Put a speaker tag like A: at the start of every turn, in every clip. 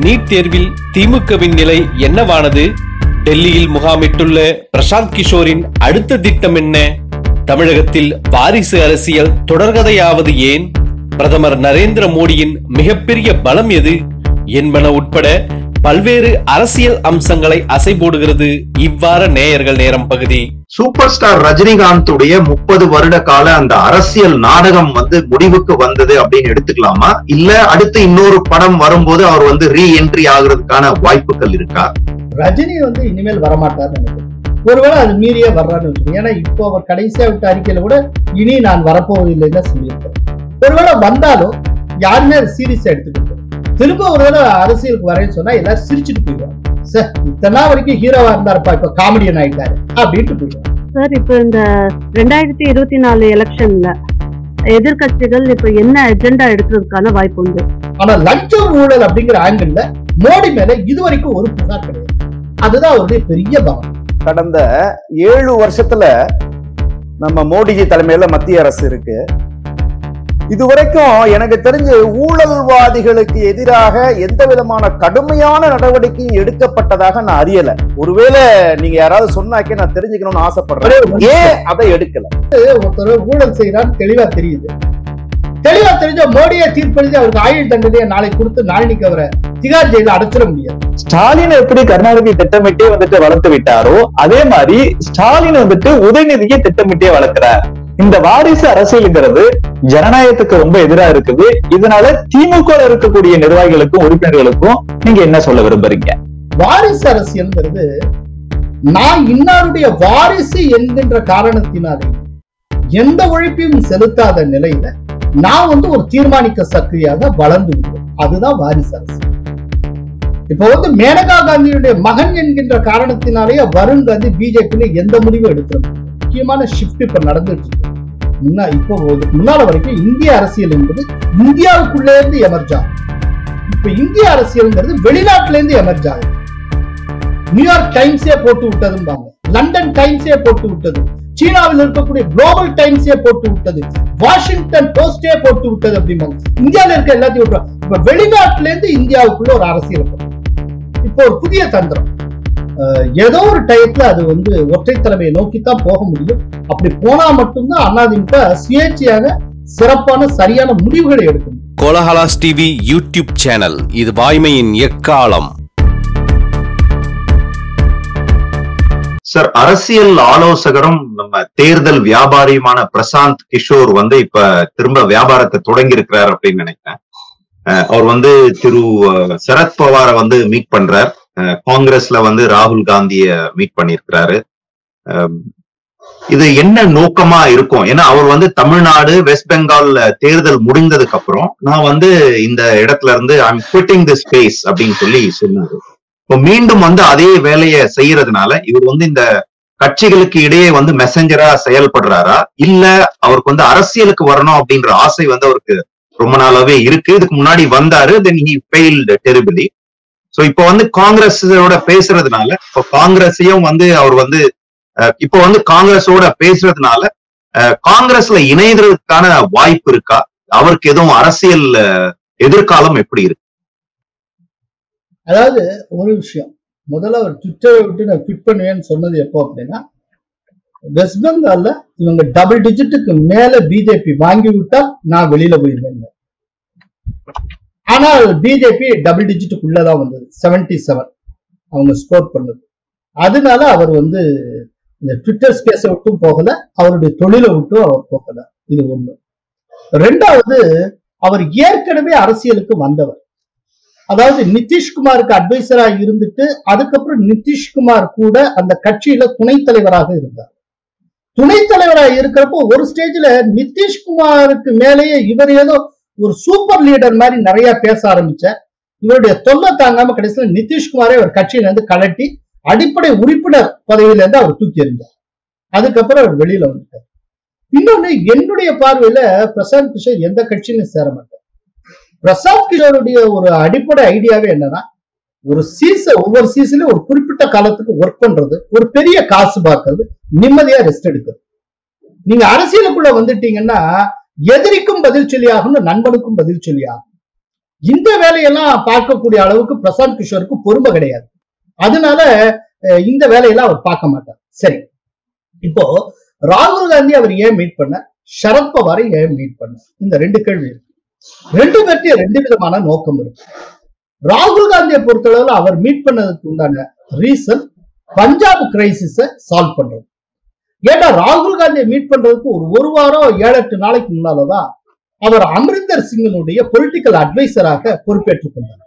A: NEET தேர்வில் திமுகவின் நிலை என்னவானது டெல்லியில் முகாமிட்டுள்ள பிரசாந்த் கிஷோரின் அடுத்த திட்டம் என்ன தமிழகத்தில் வாரிசு அரசியல் தொடர்கதையாவது ஏன் பிரதமர் நரேந்திர மோடியின் மிகப்பெரிய பலம் எது என்பன உட்பட பல்வேறு அரசியல் அம்சங்களை அசைபோடுகிறது இவ்வார நேயர்கள் நேரம் பகுதி
B: சூப்பர் ஸ்டார் ரஜினிகாந்துடைய முப்பது வருட கால அந்த அரசியல் நாடகம் வந்து முடிவுக்கு வந்தது அப்படின்னு எடுத்துக்கலாமா இல்ல அடுத்து இன்னொரு படம் வரும்போது அவர் வந்து ரீ என்ட்ரி ஆகுறதுக்கான வாய்ப்புகள் இருக்கா
C: ரஜினி வந்து இனிமேல் வரமாட்டார்னு நினைக்கிறேன் ஒருவேளை அது மீறியே வர்றான்னு வச்சுக்கோங்க ஏன்னா இப்போ அவர் கடைசியா விட்ட அறிக்கையில கூட இனி நான் வரப்போவதில்லைன்னு சொல்லியிருக்காரு ஒருவேளை வந்தாலும் யாருமே அதை சீரியஸா எடுத்துக்கிட்டு திரும்ப ஒருவேளை அரசியலுக்கு வரேன்னு சொன்னா எல்லாரும் சிரிச்சுட்டு போயிடுவாங்க சார் இத்தனை நாள் வரைக்கும் ஹீரோவா இருந்தாருப்பா இப்ப காமெடியன் ஆயிட்டாரு அப்படின்ட்டு போயிடுவாங்க
D: சார் இப்போ இந்த ரெண்டாயிரத்தி இருபத்தி நாலு எலெக்ஷன்ல எதிர்க்கட்சிகள் இப்ப என்ன எஜெண்டா எடுக்கிறதுக்கான வாய்ப்பு உண்டு
C: ஆனா லஞ்சம் ஊழல் அப்படிங்கிற ஆங்கிள் மோடி மேல இதுவரைக்கும் ஒரு புகார் கிடையாது அதுதான் அவருடைய பெரிய பலம்
E: கடந்த ஏழு வருஷத்துல நம்ம மோடிஜி தலைமையில மத்திய அரசு இருக்கு இதுவரைக்கும் எனக்கு தெரிஞ்சு ஊழல்வாதிகளுக்கு எதிராக எந்த விதமான கடுமையான நடவடிக்கையும் எடுக்கப்பட்டதாக நான் அறியல ஒருவேளை நீங்க யாராவது சொன்னாக்கே நான் தெரிஞ்சுக்கணும்னு ஆசைப்படுறேன் ஏன் அதை எடுக்கல
C: ஒருத்தர் ஊழல் செய்யறான்னு தெளிவா தெரியுது தெளிவா தெரிஞ்ச மோடியை தீர்ப்பளித்து அவருக்கு ஆயுள் தண்டனையை நாளை கொடுத்து நாளைக்கு அவரை திகார் ஜெயில அடைச்சிட முடியாது
F: ஸ்டாலின் எப்படி கருணாநிதி திட்டமிட்டே வந்துட்டு வளர்த்து விட்டாரோ அதே மாதிரி ஸ்டாலின் வந்துட்டு உதயநிதியை திட்டமிட்டே வளர்க்கிறார் இந்த வாரிசு அரசியலுங்கிறது ஜனநாயகத்துக்கு ரொம்ப எதிரா இருக்குது இதனால திமுக ல இருக்கக்கூடிய நிர்வாகிகளுக்கும் உறுப்பினர்களுக்கும் நீங்க என்ன சொல்ல விரும்புறீங்க
C: வாரிசு அரசியல்ங்கிறது நான் இன்னாருடைய வாரிசு என்கின்ற காரணத்தினாலே எந்த உழைப்பையும் செலுத்தாத நிலையில நான் வந்து ஒரு தீர்மானிக்க சக்தியாக வளர்ந்து விடுவேன் அதுதான் வாரிசு அரசியல் இப்ப வந்து மேனகா காந்தியுடைய மகன் என்கின்ற காரணத்தினாலேயே வருண் காந்தி பிஜேபியில எந்த முடிவும் எடுக்கிறது முக்கியமான ஷிஃப்ட் இப்ப நடந்துட்டு இருக்கு முன்னா இப்போ ஒரு- முன்னால வரைக்கும் இந்திய அரசியல் என்பது இந்தியாவுக்குள்ளே இருந்து எமர்ஜ் ஆகும் இப்ப இந்திய அரசியல்ங்கிறது வெளிநாட்டுல இருந்து எமர்ஜ் ஆகுது நியூயார்க் டைம்ஸே போட்டு விட்டதும்பாங்க லண்டன் டைம்ஸே போட்டு விட்டது சீனாவில் இருக்கக்கூடிய குளோபல் டைம்ஸே போட்டு விட்டது வாஷிங்டன் போஸ்டே போட்டு விட்டது அப்படிம்பாங்க இந்தியாவில் இருக்க எல்லாத்தையும் விட்டுருவாங்க இப்ப வெளிநாட்டுல இருந்து இந்தியாவுக்குள்ள ஒரு அரசியல் வரும். இப்போ ஒரு புதிய தந்திரம் அஹ், ஏதோ ஒரு டயத்துல அது வந்து ஒற்றை தலைமையை நோக்கித்தான் போக முடியும் அப்படி போனா மட்டும்தான் அதிமுக சுயேட்சையாக சிறப்பான சரியான முடிவுகளை எடுக்கும்
A: கோலஹலாஸ் டிவி யூடியூப் சேனல் இது வாய்மையின் எக்காலம்
B: சார் அரசியல் ஆலோசகரும் நம்ம தேர்தல் வியாபாரியுமான பிரசாந்த் கிஷோர் வந்து இப்ப திரும்ப வியாபாரத்தை தொடங்கி இருக்கிறார் அப்படின்னு நினைக்கிறேன் அஹ் அவர் வந்து திரு அஹ், சரத்பவாரை வந்து மீட் பண்றார் அஹ், காங்கிரஸ்ல வந்து ராகுல் காந்திய மீட் பண்ணியிருக்கிறாரு அஹ், இது என்ன நோக்கமா இருக்கும் ஏன்னா அவர் வந்து தமிழ்நாடு வெஸ்ட் பெங்கால்ல தேர்தல் முடிந்ததுக்கு அப்புறம் நான் வந்து இந்த இடத்துல இருந்து ஐம் குவிட்டிங் தி ஸ்பேஸ் அப்படின்னு சொல்லி சொன்னாரு இப்போ மீண்டும் வந்து அதே வேலையை செய்யறதுனால இவர் வந்து இந்த கட்சிகளுக்கு இடையே வந்து மெசஞ்சரா செயல்படுறாரா இல்ல அவருக்கு வந்து அரசியலுக்கு வரணும் அப்படின்ற ஆசை வந்து அவருக்கு ரொம்ப நாளாவே இருக்கு இதுக்கு முன்னாடி வந்தாரு then he failed terribly so இப்போ வந்து காங்கிரஸோட பேசுறதுனால இப்போ காங்கிரஸையும் வந்து அவர் வந்து அஹ், இப்போ வந்து காங்கிரஸோட பேசுறதுனால அஹ், காங்கிரஸ்ல இணையறதுக்கான வாய்ப்பு இருக்கா அவருக்கு எதுவும் அரசியல் அஹ், எதிர்காலம் எப்படி இருக்கு
C: அதாவது ஒரு விஷயம் முதல்ல அவர் ட்விட்டரை விட்டு நான் ஃபிட் பண்ணுவேன்னு சொன்னது எப்போ அப்படின்னா வெஸ்ட் பெங்கால்ல இவங்க டபுள் டிஜிட்டுக்கு மேல பிஜேபி வாங்கி விட்டால் நான் வெளியில போயிருவேன் ஆனால் பிஜேபி டபுள் டிஜிட்டுக்குள்ளதான் வந்தது 77 செவன் அவங்க ஸ்கோர் பண்ணது அதனால அவர் வந்து இந்த ட்விட்டர் ஸ்பேஸை விட்டும் போகல அவருடைய தொழிலை விட்டும் அவர் போகல இது ஒண்ணு ரெண்டாவது அவர் ஏற்கனவே அரசியலுக்கு வந்தவர் அதாவது நிதிஷ்குமாருக்கு அட்வைசரா இருந்துட்டு அதுக்கப்புறம் நிதிஷ்குமார் கூட அந்த கட்சியில துணைத் தலைவராக இருந்தார் துணைத் தலைவரா இருக்கிறப்போ ஒரு ஸ்டேஜ்ல நிதிஷ்குமாருக்கு மேலேயே இவர் ஏதோ ஒரு சூப்பர் லீடர் மாதிரி நிறைய பேச ஆரம்பிச்சார் இவருடைய தொல்லை தாங்காம கடைசியில நிதிஷ்குமாரை அவர் கட்சியில இருந்து கலட்டி அடிப்படை உறுப்பினர் பதவியில இருந்து அவர் தூக்கி எறிஞ்சார் அதுக்கப்புறம் அவர் வெளியில வந்துட்டார் இன்னொன்னு என்னுடைய பார்வையில பிரசாந்த் கிஷோர் எந்த கட்சியிலும் சேர மாட்டார் பிரசாந்த் கிஷோருடைய ஒரு அடிப்படை ஐடியாவே என்னன்னா ஒரு சீச ஒவ்வொரு சீசன்லயும் ஒரு குறிப்பிட்ட காலத்துக்கு ஒர்க் பண்றது ஒரு பெரிய காசு பார்க்கறது நிம்மதியா ரெஸ்ட் எடுக்கிறது நீங்க அரசியலுக்குள்ள வந்துட்டீங்கன்னா எதிரிக்கும் பதில் சொல்லியாகணும் நண்பனுக்கும் பதில் சொல்லியாகும் இந்த வேலையெல்லாம் பார்க்கக்கூடிய அளவுக்கு பிரசாந்த் கிஷோருக்கு பொறுமை கிடையாது அதனால அஹ், இந்த வேலையெல்லாம் அவர் பார்க்க மாட்டார் சரி இப்போ ராகுல் காந்தி அவர் ஏன் மீட் பண்ண சரத்பவாரை ஏன் மீட் பண்ண இந்த ரெண்டு கேள்வி இருக்கு ரெண்டு பேர்த்தையும் ரெண்டு விதமான நோக்கம் இருக்கு ராகுல் காந்தியை பொறுத்தளவுல அவர் மீட் பண்ணதுக்கு உண்டான ரீசன் பஞ்சாப் கிரைசிஸ சால்வ் பண்றது ஏன்னா ராகுல் காந்தியை மீட் பண்றதுக்கு ஒரு ஒரு வாரம் ஏழு எட்டு நாளைக்கு முன்னாலதான் அவர் அமரிந்தர் சிங்கினுடைய பொலிட்டிக்கல் அட்வைசராக பொறுப்பேற்றுக் கொண்டார்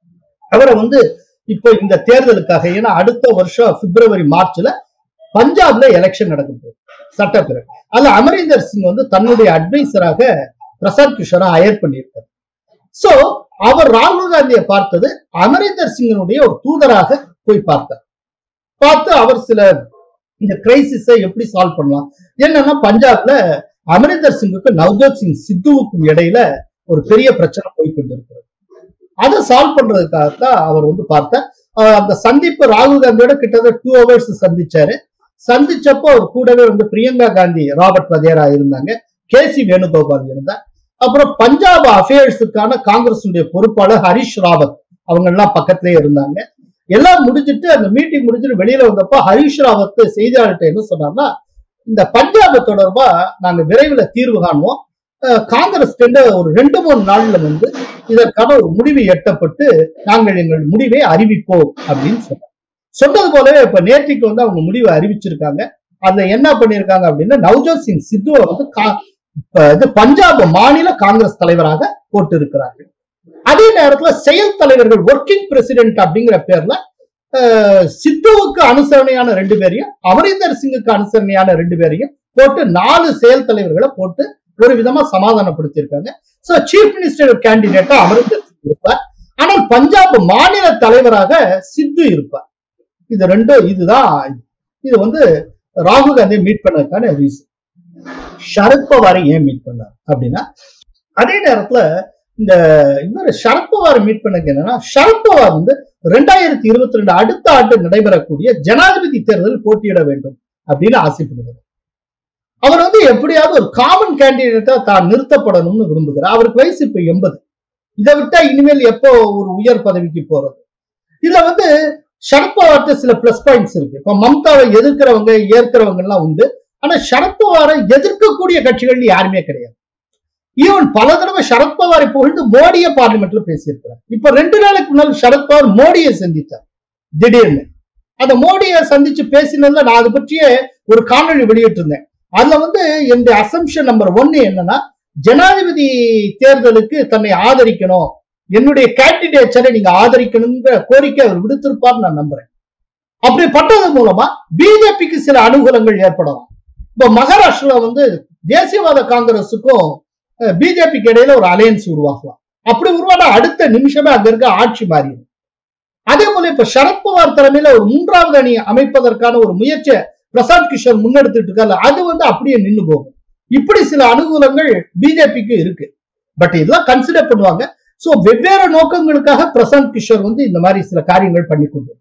C: அவரை வந்து இப்போ இந்த தேர்தலுக்காக ஏன்னா அடுத்த வருஷம் பிப்ரவரி மார்ச்ல பஞ்சாப்ல எலெக்ஷன் நடக்கும் போகுது சட்டப்பேரவை அதுல அமரிந்தர் சிங் வந்து தன்னுடைய அட்வைசராக பிரசாந்த் கிஷோரை ஹயர் பண்ணியிருக்காரு சோ அவர் ராகுல் காந்தியை பார்த்தது அமரிந்தர் சிங்கினுடைய ஒரு தூதராக போய் பார்த்தார் பார்த்து அவர் சில இந்த கிரைசிஸை எப்படி சால்வ் பண்ணலாம் என்னன்னா பஞ்சாப்ல அமரிந்தர் சிங்குக்கு நவ்ஜோத் சிங் சித்துவுக்கும் இடையில ஒரு பெரிய பிரச்சனை போய் கொண்டிருக்கிறது அதை சால்வ் பண்றதுக்காகத்தான் அவர் வந்து பார்த்தார் அஹ் அந்த சந்திப்பு ராகுல் காந்தியோட கிட்டத்தட்ட டூ ஹவர்ஸ் சந்திச்சாரு சந்திச்சப்போ அவர் கூடவே வந்து பிரியங்கா காந்தி ராபர்ட் வதேரா இருந்தாங்க கே சி வேணுகோபால் இருந்தார் அப்புறம் பஞ்சாப் அஃபேர்ஸுக்கான காங்கிரஸுடைய பொறுப்பாளர் ஹரிஷ் ராவத் அவங்க எல்லாம் பக்கத்திலே இருந்தாங்க எல்லாம் முடிஞ்சிட்டு அந்த மீட்டிங் முடிஞ்சிட்டு வெளியில வந்தப்போ ஹரிஷ் ராவத் செய்தியாளர்கிட்ட என்ன சொன்னார்னா இந்த பஞ்சாப் தொடர்பா நாங்க விரைவில் தீர்வு காணுவோம் அஹ் காங்கிரஸ் கிட்ட ஒரு ரெண்டு மூணு நாள்ல வந்து இதற்கான ஒரு முடிவு எட்டப்பட்டு நாங்கள் எங்கள் முடிவை அறிவிப்போம் அப்படின்னு சொன்னார் சொன்னது போலவே இப்ப நேற்றுக்கு வந்து அவங்க முடிவை அறிவிச்சிருக்காங்க அதுல என்ன பண்ணிருக்காங்க அப்படின்னா நவ்ஜோத் சிங் சித்துவை வந்து கா- இப்ப இது பஞ்சாப் மாநில காங்கிரஸ் தலைவராக போட்டு இருக்கிறார்கள் அதே நேரத்துல செயல் தலைவர்கள் ஒர்க்கிங் பிரசிடென்ட் அப்படிங்கிற பேர்ல அஹ், சித்துவுக்கு அனுசரணையான ரெண்டு பேரையும் அமரிந்தர் சிங்குக்கு அனுசரணையான ரெண்டு பேரையும் போட்டு நாலு செயல் தலைவர்களை போட்டு ஒரு விதமா சமாதானப்படுத்தியிருக்காங்க சோ சீஃப் மினிஸ்டர் கேண்டிடேட்டா அமரிந்தர் சிங் இருப்பார் ஆனால் பஞ்சாப் மாநில தலைவராக சித்து இருப்பார் இது ரெண்டும் இதுதான் இது. இது வந்து ராகுல் காந்தியை மீட் பண்ணதுக்கான ரீசன் சரத்பவாரை ஏன் மீட் பண்ணார் அப்படின்னா அதே நேரத்துல இந்த இவர் சரத்பவாரை மீட் பண்ணக்கு என்னன்னா சரத்பவார் வந்து ரெண்டாயிரத்தி இருபத்தி ரெண்டு அடுத்த ஆண்டு நடைபெறக்கூடிய ஜனாதிபதி தேர்தலில் போட்டியிட வேண்டும் அப்படின்னு ஆசைப்படுகிறார் அவர் வந்து எப்படியாவது ஒரு காமன் கேண்டிடேட்டா தான் நிறுத்தப்படணும்னு விரும்புகிறார் அவருக்கு வயசு இப்ப எண்பது இதை விட்டா இனிமேல் எப்போ ஒரு உயர் பதவிக்கு போறது இதுல வந்து சரத்பவார்ட்ட சில பிளஸ் பாயிண்ட்ஸ் இருக்கு இப்ப மம்தாவை எதிர்க்கிறவங்க ஏற்கிறவங்க எல்லாம் உண்டு ஆனா சரத்பவாரை எதிர்க்கக்கூடிய கட்சிகள் யாருமே கிடையாது ஈவன் பல தடவை சரத்பவாரை புகழ்ந்து மோடிய பார்லிமெண்ட்ல பேசியிருக்கிறார் இப்ப ரெண்டு நாளைக்கு முன்னால் சரத்பவார் மோடியை சந்தித்தார் திடீர்னு அந்த மோடியை சந்திச்சு பேசினதுல நான் அதை பற்றிய ஒரு காணொளி வெளியிட்டு இருந்தேன் அதுல வந்து என்னுடைய அசம்ஷன் நம்பர் ஒன்னு என்னன்னா ஜனாதிபதி தேர்தலுக்கு தன்னை ஆதரிக்கணும் என்னுடைய கேண்டிடேச்சரை நீங்க ஆதரிக்கணுங்கிற கோரிக்கை அவர் விடுத்திருப்பார் நான் நம்புறேன் அப்படி பட்டது மூலமா பிஜேபிக்கு சில அனுகூலங்கள் ஏற்படலாம் இப்ப மகாராஷ்டிரா வந்து தேசியவாத காங்கிரஸுக்கும் பிஜேபிக்கு இடையில ஒரு அலையன்ஸ் உருவாகலாம் அப்படி உருவான அடுத்த நிமிஷமே அங்க இருக்க ஆட்சி மாறிடும் அதே போல இப்ப சரத்பவார் தலைமையில ஒரு மூன்றாவது அணி அமைப்பதற்கான ஒரு முயற்சியை பிரசாந்த் கிஷோர் முன்னெடுத்துட்டு இருக்காரு அது வந்து அப்படியே நின்னு போகும் இப்படி சில அனுகூலங்கள் பிஜேபிக்கு இருக்கு பட் இதெல்லாம் கன்சிடர் பண்ணுவாங்க சோ வெவ்வேறு நோக்கங்களுக்காக பிரசாந்த் கிஷோர் வந்து இந்த மாதிரி சில காரியங்கள் பண்ணி கொண்டு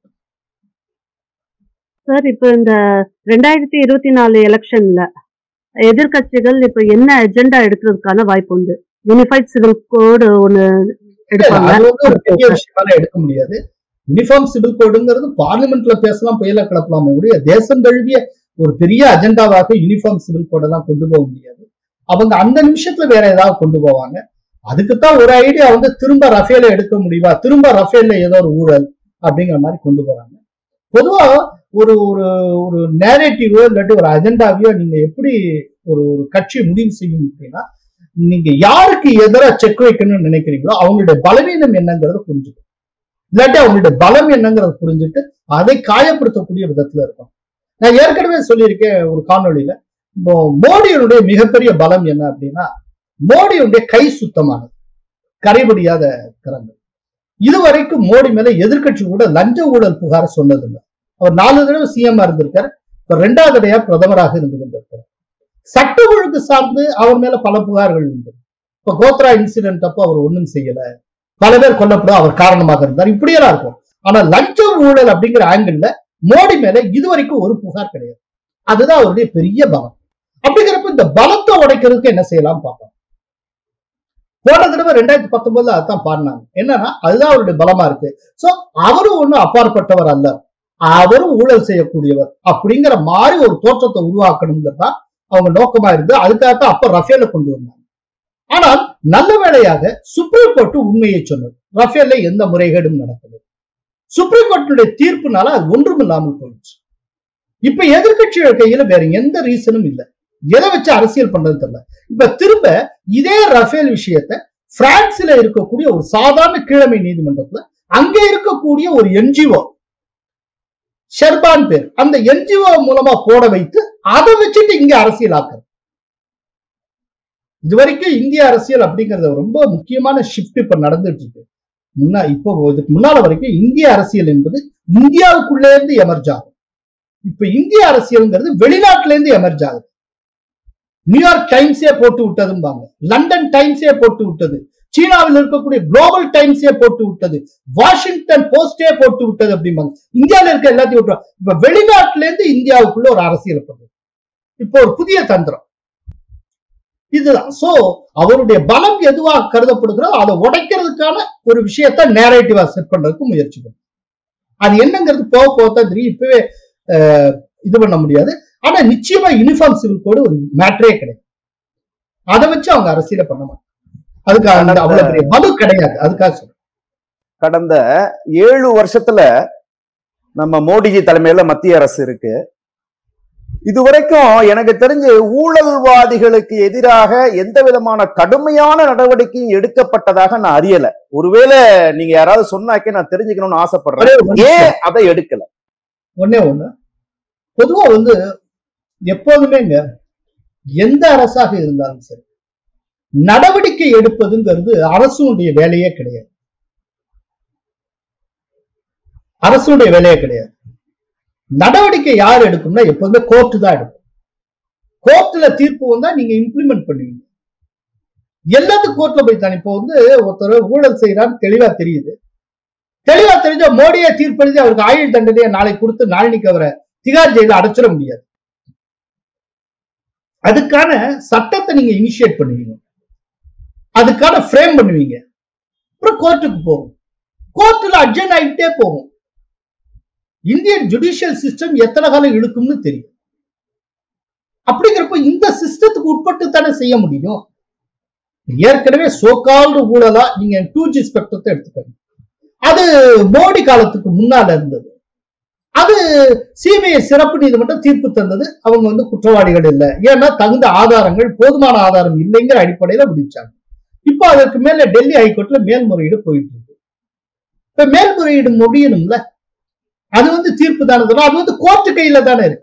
D: சார் இப்போ இந்த ரெண்டாயிரத்தி இருபத்தி நாலு எலெக்ஷன்ல எதிர்க்கட்சிகள் இப்ப என்ன எஜெண்டா எடுக்கிறதுக்கான வாய்ப்பு உண்டு யூனிஃபைட் சிவில் கோடு ஒண்ணு எடுப்பாங்க
C: அது வந்து ஒரு பெரிய விஷயமால எடுக்க முடியாது யூனிஃபார்ம் சிவில் கோடுங்கிறது பார்லிமெண்ட்ல பேசலாம் புயல கிளப்பலாமே ஒழிய தேசம் தழுவிய ஒரு பெரிய அஜெண்டாவாக யூனிஃபார்ம் சிவில் கோடெல்லாம் கொண்டு போக முடியாது அவங்க அந்த நிமிஷத்துல வேற ஏதாவது கொண்டு போவாங்க அதுக்குத்தான் ஒரு ஐடியா வந்து திரும்ப ரஃபேல எடுக்க முடியுமா திரும்ப ரஃபேல்ல ஏதோ ஒரு ஊழல் அப்படிங்கிற மாதிரி கொண்டு போறாங்க பொதுவா ஒரு ஒரு ஒரு நேரேட்டிவோ இல்லாட்டி ஒரு அஜெண்டாவையோ நீங்க எப்படி ஒரு ஒரு கட்சி முடிவு செய்யும் அப்படின்னா நீங்க யாருக்கு எதிராக செக் வைக்கணும்னு நினைக்கிறீங்களோ அவங்களுடைய பலவீனம் என்னங்கிறத புரிஞ்சுக்கணும் இல்லாட்டி அவங்களுடைய பலம் என்னங்கிறத புரிஞ்சுட்டு அதை காயப்படுத்தக்கூடிய விதத்துல இருக்கும் நான் ஏற்கனவே சொல்லியிருக்கேன் ஒரு காணொளியில இப்போ மோடியினுடைய மிகப்பெரிய பலம் என்ன அப்படின்னா மோடியுடைய கை சுத்தமானது கரைபடியாத கரங்கள் இதுவரைக்கும் மோடி மேல எதிர்க்கட்சி கூட லஞ்ச ஊழல் புகார் சொன்னதில்லை அவர் நாலு தடவை சிஎம் இருந்திருக்கார் இப்ப ரெண்டாவது தடையா பிரதமராக இருந்து கொண்டிருக்கிறார் சட்ட ஒழுங்கு சார்ந்து அவர் மேல பல புகார்கள் உண்டு இப்ப கோத்ரா இன்சிடென்ட் அப்போ அவர் ஒண்ணும் செய்யல பல பேர் கொல்லப்பட அவர் காரணமாக இருந்தார் இப்படியெல்லாம் இருக்கும் ஆனா லஞ்ச ஊழல் அப்படிங்கிற ஆங்கிள் மோடி மேல இதுவரைக்கும் ஒரு புகார் கிடையாது அதுதான் அவருடைய பெரிய பலம் அப்படிங்கிறப்ப இந்த பலத்தை உடைக்கிறதுக்கு என்ன செய்யலாம் பார்ப்போம் போன தடவை ரெண்டாயிரத்தி பத்தொன்பதுல அதான் பாடினாங்க என்னன்னா அதுதான் அவருடைய பலமா இருக்கு சோ அவரும் ஒண்ணும் அப்பாற்பட்டவர் அல்ல அவரும் ஊழல் செய்யக்கூடியவர் அப்படிங்கிற மாதிரி ஒரு தோற்றத்தை உருவாக்கணுங்கிறது தான் அவங்க நோக்கமா இருந்து அதுக்காகத்தான் அப்ப ரஃபேல கொண்டு வந்தாங்க ஆனால் நல்ல வேளையாக சுப்ரீம் கோர்ட் உண்மையை சொன்னது ரஃபேல்ல எந்த முறைகேடும் நடக்கல சுப்ரீம் கோர்ட்டினுடைய தீர்ப்புனால அது ஒன்றும் இல்லாமல் போயிடுச்சு இப்ப எதிர்கட்சிகள் கையில வேற எந்த ரீசனும் இல்ல எதை வச்சு அரசியல் பண்றது தெரியல இப்ப திரும்ப இதே ரஃபேல் விஷயத்த பிரான்ஸ்ல இருக்கக்கூடிய ஒரு சாதாரண கீழமை நீதிமன்றத்துல அங்க இருக்கக்கூடிய ஒரு என்ஜிஓ ஷெர்பான் பேர் அந்த என்ஜிஓ மூலமா போட வைத்து அதை வச்சுட்டு இங்க அரசியல் ஆக்குறது இதுவரைக்கும் இந்திய அரசியல் அப்படிங்கறது ரொம்ப முக்கியமான ஷிஃப்ட் இப்ப நடந்துட்டு இருக்கு முன்னா இப்போ இதுக்கு முன்னால வரைக்கும் இந்திய அரசியல் என்பது இந்தியாவுக்குள்ளே இருந்து எமர்ஜ் ஆகும் இப்ப இந்திய அரசியல்ங்கிறது வெளிநாட்டுல இருந்து எமர்ஜ் ஆகுது நியூயார்க் டைம்ஸே போட்டு விட்டதும்பாங்க லண்டன் டைம்ஸே போட்டு விட்டது சீனாவில் இருக்கக்கூடிய குளோபல் டைம்ஸே போட்டு விட்டது வாஷிங்டன் போஸ்டே போட்டு விட்டது அப்படிம்பாங்க இந்தியாவில் இருக்க எல்லாத்தையும் விட்டுருவாங்க இப்ப வெளிநாட்டுல இருந்து இந்தியாவுக்குள்ள ஒரு அரசியல் பண்றது இப்போ ஒரு புதிய தந்திரம் இதுதான் சோ அவருடைய பலம் எதுவாக கருதப்படுகிறதோ அதை உடைக்கிறதுக்கான ஒரு விஷயத்த நேரேட்டிவா செட் பண்றதுக்கு முயற்சி பண்ணும் அது என்னங்கிறது போக போகத்தான் தெரியும் இப்பவே அஹ், இது பண்ண முடியாது ஆனா நிச்சயமா யூனிஃபார்ம் சிவில் கோடு ஒரு மேட்டரே கிடையாது அதை வச்சு அவங்க அரசியல பண்ண மாட்டாங்க அதுக்காக அந்த அவ்வளவு பெரிய மது கிடையாது அதுக்காக சொல்றேன்
E: கடந்த ஏழு வருஷத்துல நம்ம மோடிஜி தலைமையில மத்திய அரசு இருக்கு இதுவரைக்கும் எனக்கு தெரிஞ்சு ஊழல்வாதிகளுக்கு எதிராக எந்த விதமான கடுமையான நடவடிக்கையும் எடுக்கப்பட்டதாக நான் அறியல ஒருவேளை நீங்க யாராவது சொன்னாக்கே நான் தெரிஞ்சுக்கணும்னு
C: ஒரே
E: ஆசைப்படுறேன்
C: ஒரு நிமிஷம்.
E: ஏன் அதை எடுக்கல
C: ஒண்ணே ஒண்ணு பொதுவா வந்து எப்போதுமேங்க எந்த அரசாக இருந்தாலும் சரி நடவடிக்கை எடுப்பதுங்கிறது அரசுடைய வேலையே கிடையாது அரசுடைய வேலையே கிடையாது நடவடிக்கை யார் எடுக்கும்னா எப்போதுமே கோர்ட்டு தான் எடுக்கும் கோர்ட்ல தீர்ப்பு வந்தா நீங்க இம்ப்ளிமெண்ட் பண்ணுவீங்க எல்லாத்துக்கும் கோர்ட்ல போய் தான் இப்போ வந்து ஒருத்தர் ஊழல் செய்யறான்னு தெளிவா தெரியுது தெளிவா தெரிஞ்ச மோடியை தீர்ப்பெழுதி அவருக்கு ஆயுள் தண்டனையை நாளைக்கு கொடுத்து நாளைக்கு அவரை திகார் ஜெயில அடைச்சிட முடியாது அதுக்கான சட்டத்தை நீங்க இனிஷியேட் பண்ணுவீங்க அதுக்கான ஃப்ரேம் பண்ணுவீங்க அப்புறம் கோர்ட்டுக்கு போகும் கோர்ட்டுல அட்ஜன் ஆகிட்டே போகும் இந்தியன் ஜுடிஷியல் சிஸ்டம் எத்தனை காலம் இழுக்கும்னு தெரியும் அப்படிங்கிறப்ப இந்த சிஸ்டத்துக்கு உட்பட்டு தானே செய்ய முடியும் ஏற்கனவே சோகால்டு ஊழலா நீங்க டூ ஜி ஸ்பெக்ட்ரத்தை எடுத்துக்கணும் அது மோடி காலத்துக்கு முன்னால இருந்தது அது சிபிஐ சிறப்பு நீதிமன்றம் தீர்ப்பு தந்தது அவங்க வந்து குற்றவாளிகள் இல்லை ஏன்னா தகுந்த ஆதாரங்கள் போதுமான ஆதாரம் இல்லைங்கிற அடிப்படையில விதிச்சாங்க இப்போ அதற்கு மேல டெல்லி ஹைகோர்ட்ல மேல்முறையீடு போயிட்டு இருக்கு இப்ப மேல்முறையீடு முடியணும்ல அது வந்து தீர்ப்பு தானே தரும். அது வந்து கோர்ட்டு கையில தானே இருக்கு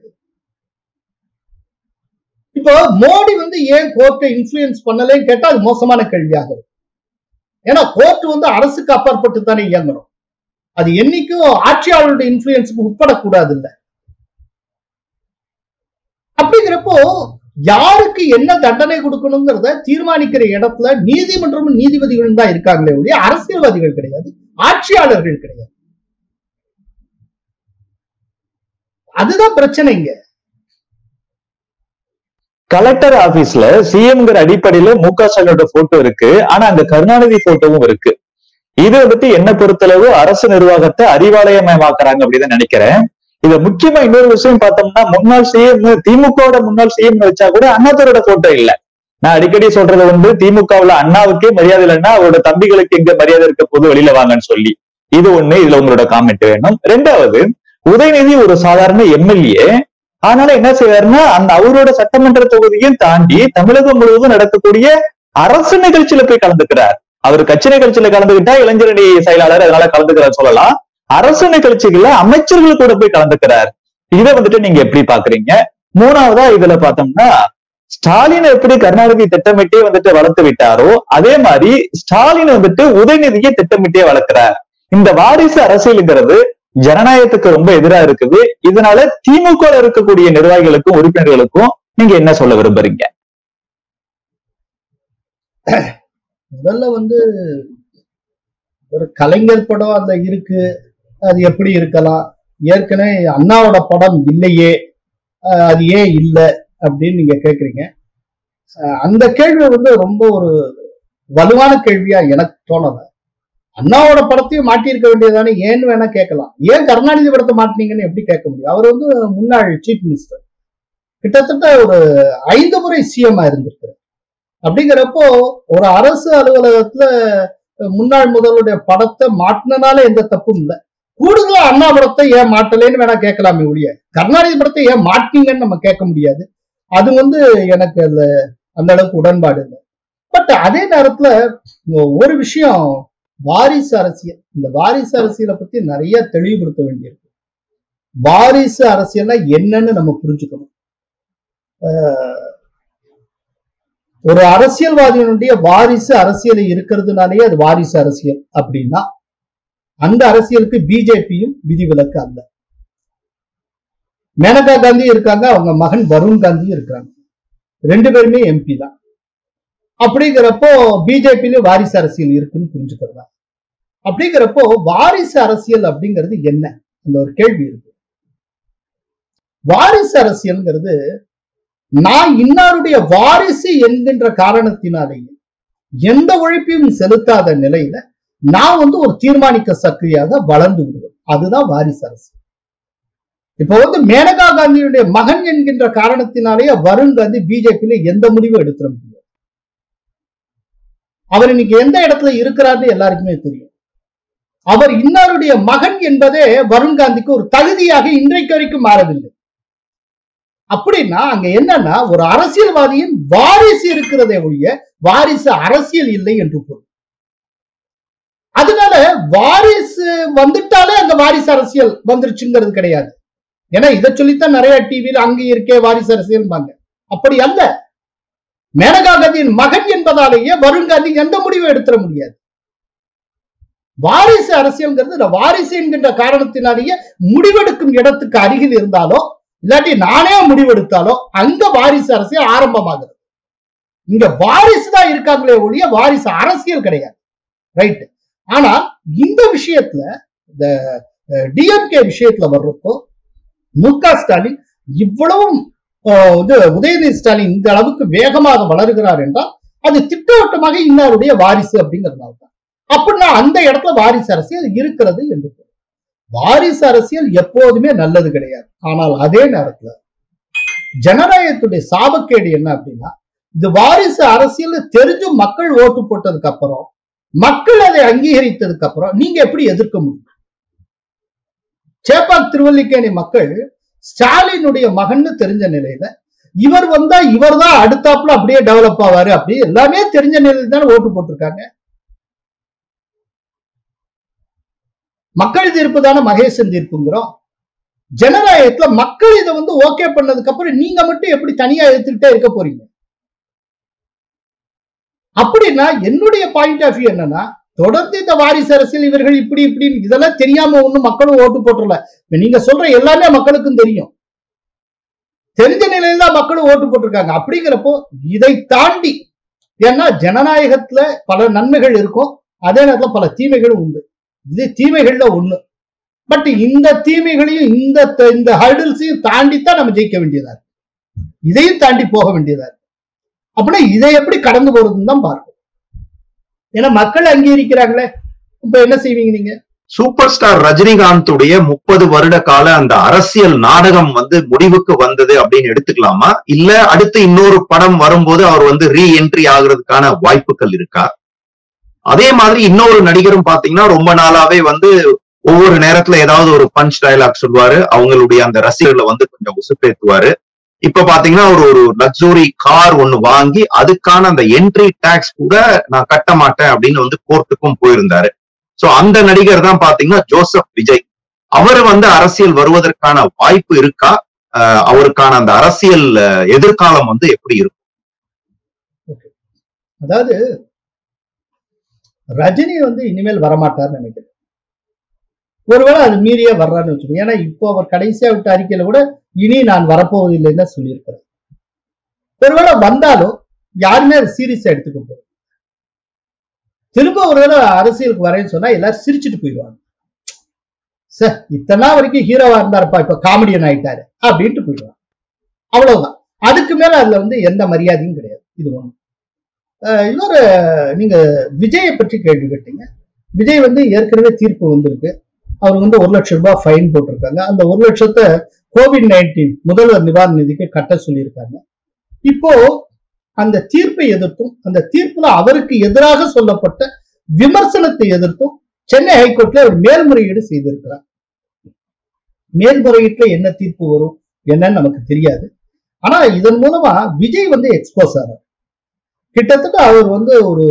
C: இப்போ மோடி வந்து ஏன் கோர்ட்டை இன்ஃபுளுயன்ஸ் பண்ணலன்னு கேட்டா அது மோசமான கேள்வியாக இருக்கும் ஏன்னா கோர்ட் வந்து அரசுக்கு அப்பாற்பட்டு தானே இயங்கணும் அது என்னைக்கும் ஆட்சியாளருடைய இன்ஃபுளுயன்ஸுக்கு உட்படக்கூடாது இல்ல அப்படிங்கிறப்போ யாருக்கு என்ன தண்டனை கொடுக்கணுங்கிறத தீர்மானிக்கிற இடத்துல நீதிமன்றமும் நீதிபதிகளும் தான் இருக்காங்களே ஒழிய அரசியல்வாதிகள் கிடையாது ஆட்சியாளர்கள் கிடையாது அதுதான் பிரச்சனைங்க
F: கலெக்டர் ஆபீஸ்ல சிஎம்ங்கிற அடிப்படையில மு க ஸ்டாலினோட போட்டோ இருக்கு ஆனா அங்க கருணாநிதி போட்டோவும் இருக்கு இது வந்துட்டு என்ன பொறுத்தளவு அரசு நிர்வாகத்தை அறிவாலயமயமாக்குறாங்க அப்படின்னு நினைக்கிறேன் இத முக்கியமா இன்னொரு விஷயம் பார்த்தோம்னா முன்னாள் சிஎம் திமுகவோட முன்னாள் சிஎம் வச்சா கூட அண்ணாதுரோட போட்டோ இல்ல நான் அடிக்கடி சொல்றது வந்து திமுகவுல அண்ணாவுக்கே மரியாதை இல்லைன்னா அவரோட தம்பிகளுக்கு எங்க மரியாதை இருக்க போது வெளியில வாங்கன்னு சொல்லி இது ஒண்ணு இதுல உங்களோட காமெண்ட் வேணும் ரெண்டாவது உதயநிதி ஒரு சாதாரண எம்எல்ஏ அதனால என்ன செய்வாருன்னா அந்த அவரோட சட்டமன்ற தொகுதியும் தாண்டி தமிழகம் முழுவதும் நடக்கக்கூடிய அரசு நிகழ்ச்சியில போய் கலந்துக்கிறார் அவர் கட்சி நிகழ்ச்சியில கலந்துக்கிட்டா இளைஞரணி செயலாளர் அதனால கலந்துக்கிறார் சொல்லலாம் அரசு நிகழ்ச்சிகள்ல அமைச்சர்கள் கூட போய் கலந்துக்கிறார் இதை வந்துட்டு நீங்க எப்படி பாக்குறீங்க மூணாவதா இதுல பார்த்தோம்னா ஸ்டாலின் எப்படி கருணாநிதி திட்டமிட்டே வந்துட்டு வளர்த்து விட்டாரோ அதே மாதிரி ஸ்டாலின் வந்துட்டு உதயநிதியை திட்டமிட்டே வளர்க்கிறார் இந்த வாரிசு அரசியலுங்கிறது ஜனநாயகத்துக்கு ரொம்ப எதிரா இருக்குது இதனால திமுக ல இருக்கக்கூடிய நிர்வாகிகளுக்கும் உறுப்பினர்களுக்கும் நீங்க என்ன சொல்ல விரும்புறீங்க
C: முதல்ல வந்து ஒரு கலைஞர் படம் அந்த இருக்கு அது எப்படி இருக்கலாம் ஏற்கனவே அண்ணாவோட படம் இல்லையே அஹ் அது ஏன் இல்லை அப்படின்னு நீங்க கேக்குறீங்க அஹ் அந்த கேள்வி வந்து ரொம்ப ஒரு வலுவான கேள்வியா எனக்கு தோணல அண்ணாவோட படத்தையும் மாட்டியிருக்க வேண்டியதானே ஏன்னு வேணா கேட்கலாம் ஏன் கருணாநிதி படத்தை மாட்டினீங்கன்னு எப்படி கேட்க முடியும் அவர் வந்து முன்னாள் சீஃப் மினிஸ்டர் கிட்டத்தட்ட ஒரு ஐந்து முறை சிஎம் இருந்திருக்கிறார் அப்படிங்கிறப்போ ஒரு அரசு அலுவலகத்துல முன்னாள் முதல்வருடைய படத்தை மாட்டினால எந்த தப்பும் இல்லை கூடுதலா அண்ணா படத்தை ஏன் மாட்டலேன்னு வேணா கேட்கலாமே ஒழிய கருணாநிதி படத்தை ஏன் மாட்டீங்கன்னு நம்ம கேட்க முடியாது அது வந்து எனக்கு அதுல அந்த அளவுக்கு உடன்பாடு இல்லை பட் அதே நேரத்துல ஒரு விஷயம் வாரிசு அரசியல் இந்த வாரிசு அரசியலை பத்தி நிறைய தெளிவுபடுத்த வேண்டியிருக்கு வாரிசு அரசியல்னா என்னன்னு நம்ம புரிஞ்சுக்கணும் ஆஹ் ஒரு அரசியல்வாதியினுடைய வாரிசு அரசியல் இருக்கிறதுனாலேயே அது வாரிசு அரசியல் அப்படின்னா அந்த அரசியலுக்கு பிஜேபியும் விதிவிலக்கு அல்ல மேனகா காந்தி இருக்காங்க அவங்க மகன் வருண் காந்தியும் இருக்காங்க ரெண்டு பேருமே எம்பி தான் அப்படிங்கிறப்போ பிஜேபியிலும் வாரிசு அரசியல் இருக்குன்னு புரிஞ்சுக்கிறதா அப்படிங்கிறப்போ வாரிசு அரசியல் அப்படிங்கிறது என்ன அந்த ஒரு கேள்வி இருக்கு வாரிசு அரசியல்ங்கிறது நான் இன்னாருடைய வாரிசு என்கின்ற காரணத்தினாலேயே எந்த உழைப்பையும் செலுத்தாத நிலையில நான் வந்து ஒரு தீர்மானிக்க சக்தியாக வளர்ந்து விடுவேன் அதுதான் வாரிசு அரசியல் இப்ப வந்து மேனகா காந்தியுடைய மகன் என்கின்ற காரணத்தினாலேயே வருண் காந்தி பிஜேபியில எந்த முடிவும் எடுத்துட முடியாது அவர் இன்னைக்கு எந்த இடத்துல இருக்கிறாருன்னு எல்லாருக்குமே தெரியும் அவர் இன்னாருடைய மகன் என்பதே வருண் காந்திக்கு ஒரு தகுதியாக இன்றைக்கு வரைக்கும் மாறவில்லை அப்படின்னா அங்க என்னன்னா ஒரு அரசியல்வாதியின் வாரிசு இருக்கிறதே ஒழிய வாரிசு அரசியல் இல்லை என்று பொருள் அதனால வாரிசு வந்துட்டாலே அந்த வாரிசு அரசியல் வந்துருச்சுங்கிறது கிடையாது ஏன்னா இதை சொல்லித்தான் நிறைய டிவியில் அங்க இருக்கே வாரிசு அரசியல் அப்படி அல்ல மேனகா காந்தியின் மகன் என்பதாலேயே வருண் காந்தி எந்த முடிவும் எடுத்துட முடியாது வாரிசு அரசியல்ங்கிறது இந்த வாரிசு என்கின்ற காரணத்தினாலேயே முடிவெடுக்கும் இடத்துக்கு அருகில் இருந்தாலோ இல்லாட்டி நானே முடிவெடுத்தாலோ அங்க வாரிசு அரசியல் ஆரம்பமாகிறது இங்க வாரிசு தான் இருக்காங்களே ஒழிய வாரிசு அரசியல் கிடையாது ரைட் ஆனா இந்த விஷயத்துல இந்த டிஎம்கே விஷயத்துல வர்றப்போ மு க ஸ்டாலின் இவ்வளவும் இது உதயநிதி ஸ்டாலின் இந்த அளவுக்கு வேகமாக வளர்கிறார் என்றால் அது திட்டவட்டமாக இன்னாருடைய வாரிசு அப்படிங்கிறதுனால தான் அப்படின்னா அந்த இடத்துல வாரிசு அரசியல் இருக்கிறது என்று வாரிசு அரசியல் எப்போதுமே நல்லது கிடையாது ஆனால் அதே நேரத்துல ஜனநாயகத்துடைய சாபக்கேடு என்ன அப்படின்னா இது வாரிசு அரசியல் தெரிஞ்சு மக்கள் ஓட்டு போட்டதுக்கு அப்புறம் மக்கள் அதை அங்கீகரித்ததுக்கு அப்புறம் நீங்க எப்படி எதிர்க்க முடியும் சேப்பாக் திருவல்லிக்கேணி மக்கள் ஸ்டாலினுடைய மகன்னு தெரிஞ்ச நிலையில இவர் வந்தா இவர் தான் அடுத்தாப்புல அப்படியே டெவலப் ஆவாரு அப்படி எல்லாமே தெரிஞ்ச நிலையில தானே ஓட்டு போட்டிருக்காங்க மக்கள் தீர்ப்பு தானே மகேசன் தீர்ப்புங்கிறோம் ஜனநாயகத்துல மக்கள் இதை வந்து ஓகே பண்ணதுக்கு அப்புறம் நீங்க மட்டும் எப்படி தனியா எடுத்துக்கிட்டே இருக்க போறீங்க அப்படின்னா என்னுடைய பாயிண்ட் ஆஃப் வியூ என்னன்னா தொடர்ந்து இந்த வாரிசு அரசியல் இவர்கள் இப்படி இப்படி இதெல்லாம் தெரியாம ஒண்ணும் மக்களும் ஓட்டு போட்டுறல நீங்க சொல்ற எல்லாமே மக்களுக்கும் தெரியும் தெரிஞ்ச நிலையில தான் மக்களும் ஓட்டு போட்டிருக்காங்க அப்படிங்கிறப்போ இதை தாண்டி ஏன்னா ஜனநாயகத்துல பல நன்மைகள் இருக்கும் அதே நேரத்துல பல தீமைகளும் உண்டு இது தீமைகள்ல ஒண்ணு பட் இந்த தீமைகளையும் இந்த இந்த ஹர்டில்ஸையும் தாண்டித்தான் நம்ம ஜெயிக்க வேண்டியதா இருக்கு இதையும் தாண்டி போக வேண்டியதா இருக்கு அப்படின்னா இதை எப்படி கடந்து போறதுன்னு தான் பார்க்கணும் ஏன்னா மக்கள் அங்கீகரிக்கிறாங்களே இப்ப என்ன செய்வீங்க நீங்க
B: சூப்பர் ஸ்டார் ரஜினிகாந்துடைய முப்பது வருட கால அந்த அரசியல் நாடகம் வந்து முடிவுக்கு வந்தது அப்படின்னு எடுத்துக்கலாமா இல்ல அடுத்து இன்னொரு படம் வரும்போது அவர் வந்து ரீ என்ட்ரி ஆகுறதுக்கான வாய்ப்புகள் இருக்கா அதே மாதிரி இன்னொரு நடிகரும் பாத்தீங்கன்னா ரொம்ப நாளாவே வந்து ஒவ்வொரு நேரத்துல ஏதாவது ஒரு பஞ்ச் டயலாக் சொல்லுவாரு அவங்களுடைய அந்த ரசிகர்களை வந்து கொஞ்சம் உசுப்பேத்துவாரு இப்ப பாத்தீங்கன்னா ஒரு ஒரு லக்ஸுரி கார் ஒண்ணு வாங்கி அதுக்கான அந்த என்ட்ரி டாக்ஸ் கூட நான் கட்ட மாட்டேன் அப்படின்னு வந்து கோர்ட்டுக்கும் போயிருந்தாரு சோ அந்த நடிகர் தான் பாத்தீங்கன்னா ஜோசப் விஜய் அவர் வந்து அரசியல் வருவதற்கான வாய்ப்பு இருக்கா அஹ் அவருக்கான அந்த அரசியல் அஹ், எதிர்காலம் வந்து எப்படி இருக்கும்
C: அதாவது ரஜினி வந்து இனிமேல் வரமாட்டார்னு நினைக்கிறேன் ஒருவேளை அது மீறியே வர்றான்னு வச்சுக்கோங்க ஏன்னா இப்போ அவர் கடைசியா விட்ட அறிக்கையில கூட இனி நான் வரப்போவதில்லைன்னு தான் சொல்லியிருக்கிறார் ஒருவேளை வந்தாலும் யாருமே அதை சீரியஸா எடுத்துக்க போறது திரும்ப ஒருவேளை அரசியலுக்கு வரேன்னு சொன்னா எல்லாரும் சிரிச்சுட்டு போயிடுவாங்க சார் இத்தனை நாள் வரைக்கும் ஹீரோவா இருந்தாருப்பா இப்ப காமெடியன் ஆயிட்டாரு அப்படின்ட்டு போயிடுவாங்க அவ்வளவுதான் அதுக்கு மேல அதுல வந்து எந்த மரியாதையும் கிடையாது இது ஒண்ணு அஹ் இவர் நீங்க விஜயை பற்றி கேள்வி கேட்டீங்க விஜய் வந்து ஏற்கனவே தீர்ப்பு வந்திருக்கு அவர் வந்து ஒரு லட்சம் ரூபாய் ஃபைன் போட்டிருக்காங்க அந்த ஒரு லட்சத்தை கோவிட் நைன்டீன் முதல்வர் நிவாரண நிதிக்கு கட்ட சொல்லியிருக்காங்க இப்போ அந்த தீர்ப்பை எதிர்த்தும் அந்த தீர்ப்புல அவருக்கு எதிராக சொல்லப்பட்ட விமர்சனத்தை எதிர்த்தும் சென்னை ஹைகோர்ட்ல அவர் மேல்முறையீடு செய்திருக்கிறார் மேல்முறையீட்டுல என்ன தீர்ப்பு வரும் என்னன்னு நமக்கு தெரியாது ஆனா இதன் மூலமா விஜய் வந்து எக்ஸ்போஸ் ஆறார் கிட்டத்தட்ட அவர் வந்து ஒரு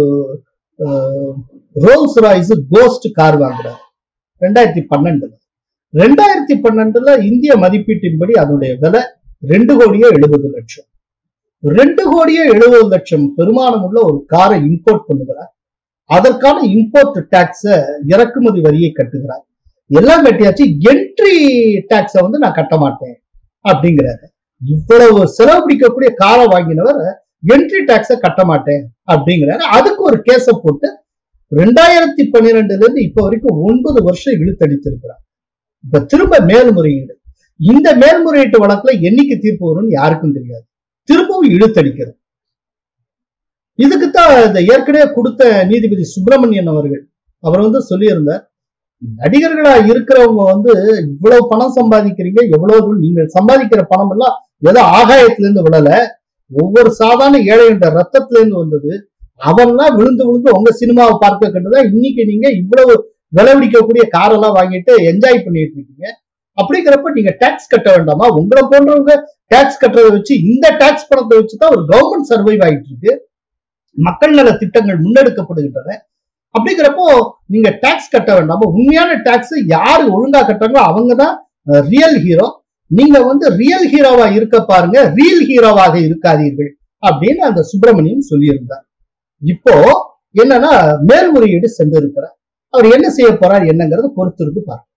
C: ரோல்ஸ் ராய்ஸ் கோஸ்ட் கார் வாங்குறார் ரெண்டாயிரத்தி பன்னெண்டுல ரெண்டாயிரத்தி பன்னெண்டுல இந்திய மதிப்பீட்டின்படி அதனுடைய விலை ரெண்டு கோடியே எழுபது லட்சம் ரெண்டு கோடியே எழுபது லட்சம் பெருமானம் உள்ள ஒரு காரை இம்போர்ட் பண்ணுகிறார் அதற்கான இம்போர்ட் டாக்ஸ இறக்குமதி வரியை கட்டுகிறார் எல்லாம் கட்டியாச்சு என்ட்ரி டாக்ஸ வந்து நான் கட்ட மாட்டேன் அப்படிங்கிறாரு இவ்வளவு செலவு பிடிக்கக்கூடிய காரை வாங்கினவர் என்ட்ரி டாக்ஸ கட்ட மாட்டேன் அப்படிங்கிறாரு அதுக்கு ஒரு கேஸ போட்டு ரெண்டாயிரத்தி பன்னிரெண்டுல இருந்து இப்ப வரைக்கும் ஒன்பது வருஷம் இழுத்தடித்திருக்கிறார் இப்ப திரும்ப மேல்முறையீடு இந்த மேல்முறையீட்டு வழக்குல என்னைக்கு தீர்ப்பு வரும்னு யாருக்கும் தெரியாது திரும்பவும் இழுத்தடிக்கிறது இதுக்குத்தான் இந்த ஏற்கனவே கொடுத்த நீதிபதி சுப்பிரமணியன் அவர்கள் அவர் வந்து சொல்லியிருந்தார் நடிகர்களா இருக்கிறவங்க வந்து இவ்வளவு பணம் சம்பாதிக்கிறீங்க எவ்வளவு நீங்கள் சம்பாதிக்கிற பணம் எல்லாம் ஏதோ ஆகாயத்துல இருந்து விழல ஒவ்வொரு சாதாரண ஏழை என்ற ரத்தத்துல இருந்து வந்தது அவன்லாம் விழுந்து விழுந்து உங்க சினிமாவை பார்க்க கண்டுதான் இன்னைக்கு நீங்க இவ்வளவு விளைவிடிக்கக்கூடிய காரெல்லாம் வாங்கிட்டு என்ஜாய் பண்ணிட்டு இருக்கீங்க அப்படிங்கிறப்ப நீங்க டாக்ஸ் கட்ட வேண்டாமா உங்களை போன்றவங்க டாக்ஸ் கட்டுறதை வச்சு இந்த டாக்ஸ் பணத்தை வச்சு தான் ஒரு கவர்மெண்ட் சர்வைவ் ஆயிட்டு இருக்கு மக்கள் நல திட்டங்கள் முன்னெடுக்கப்படுகின்றன அப்படிங்கிறப்போ நீங்க டாக்ஸ் கட்ட வேண்டாமா உண்மையான டாக்ஸ் யாரு ஒழுங்கா கட்டுறாங்களோ அவங்க தான் ரியல் ஹீரோ நீங்க வந்து ரியல் ஹீரோவா இருக்க பாருங்க ரியல் ஹீரோவாக இருக்காதீர்கள் அப்படின்னு அந்த சுப்பிரமணியன் சொல்லியிருந்தார் இப்போ என்னன்னா மேல்முறையீடு சென்றிருக்கிறார் அவர் என்ன செய்ய போறார் என்னங்கிறது பொறுத்திருந்து பார்க்க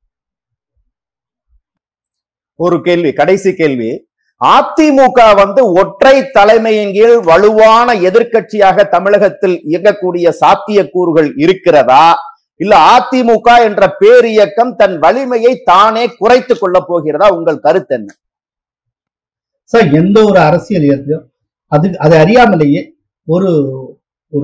E: ஒரு கேள்வி கடைசி கேள்வி அதிமுக வந்து ஒற்றை தலைமையின் கீழ் வலுவான எதிர்க்கட்சியாக தமிழகத்தில் இயங்கக்கூடிய சாத்தியக்கூறுகள் இருக்கிறதா இல்ல அதிமுக என்ற பேரியக்கம் தன் வலிமையை தானே குறைத்துக் கொள்ள போகிறதா உங்கள் கருத்து என்ன
C: சார் எந்த ஒரு அரசியல் இயற்கையும் அது அது அறியாமலேயே ஒரு ஒரு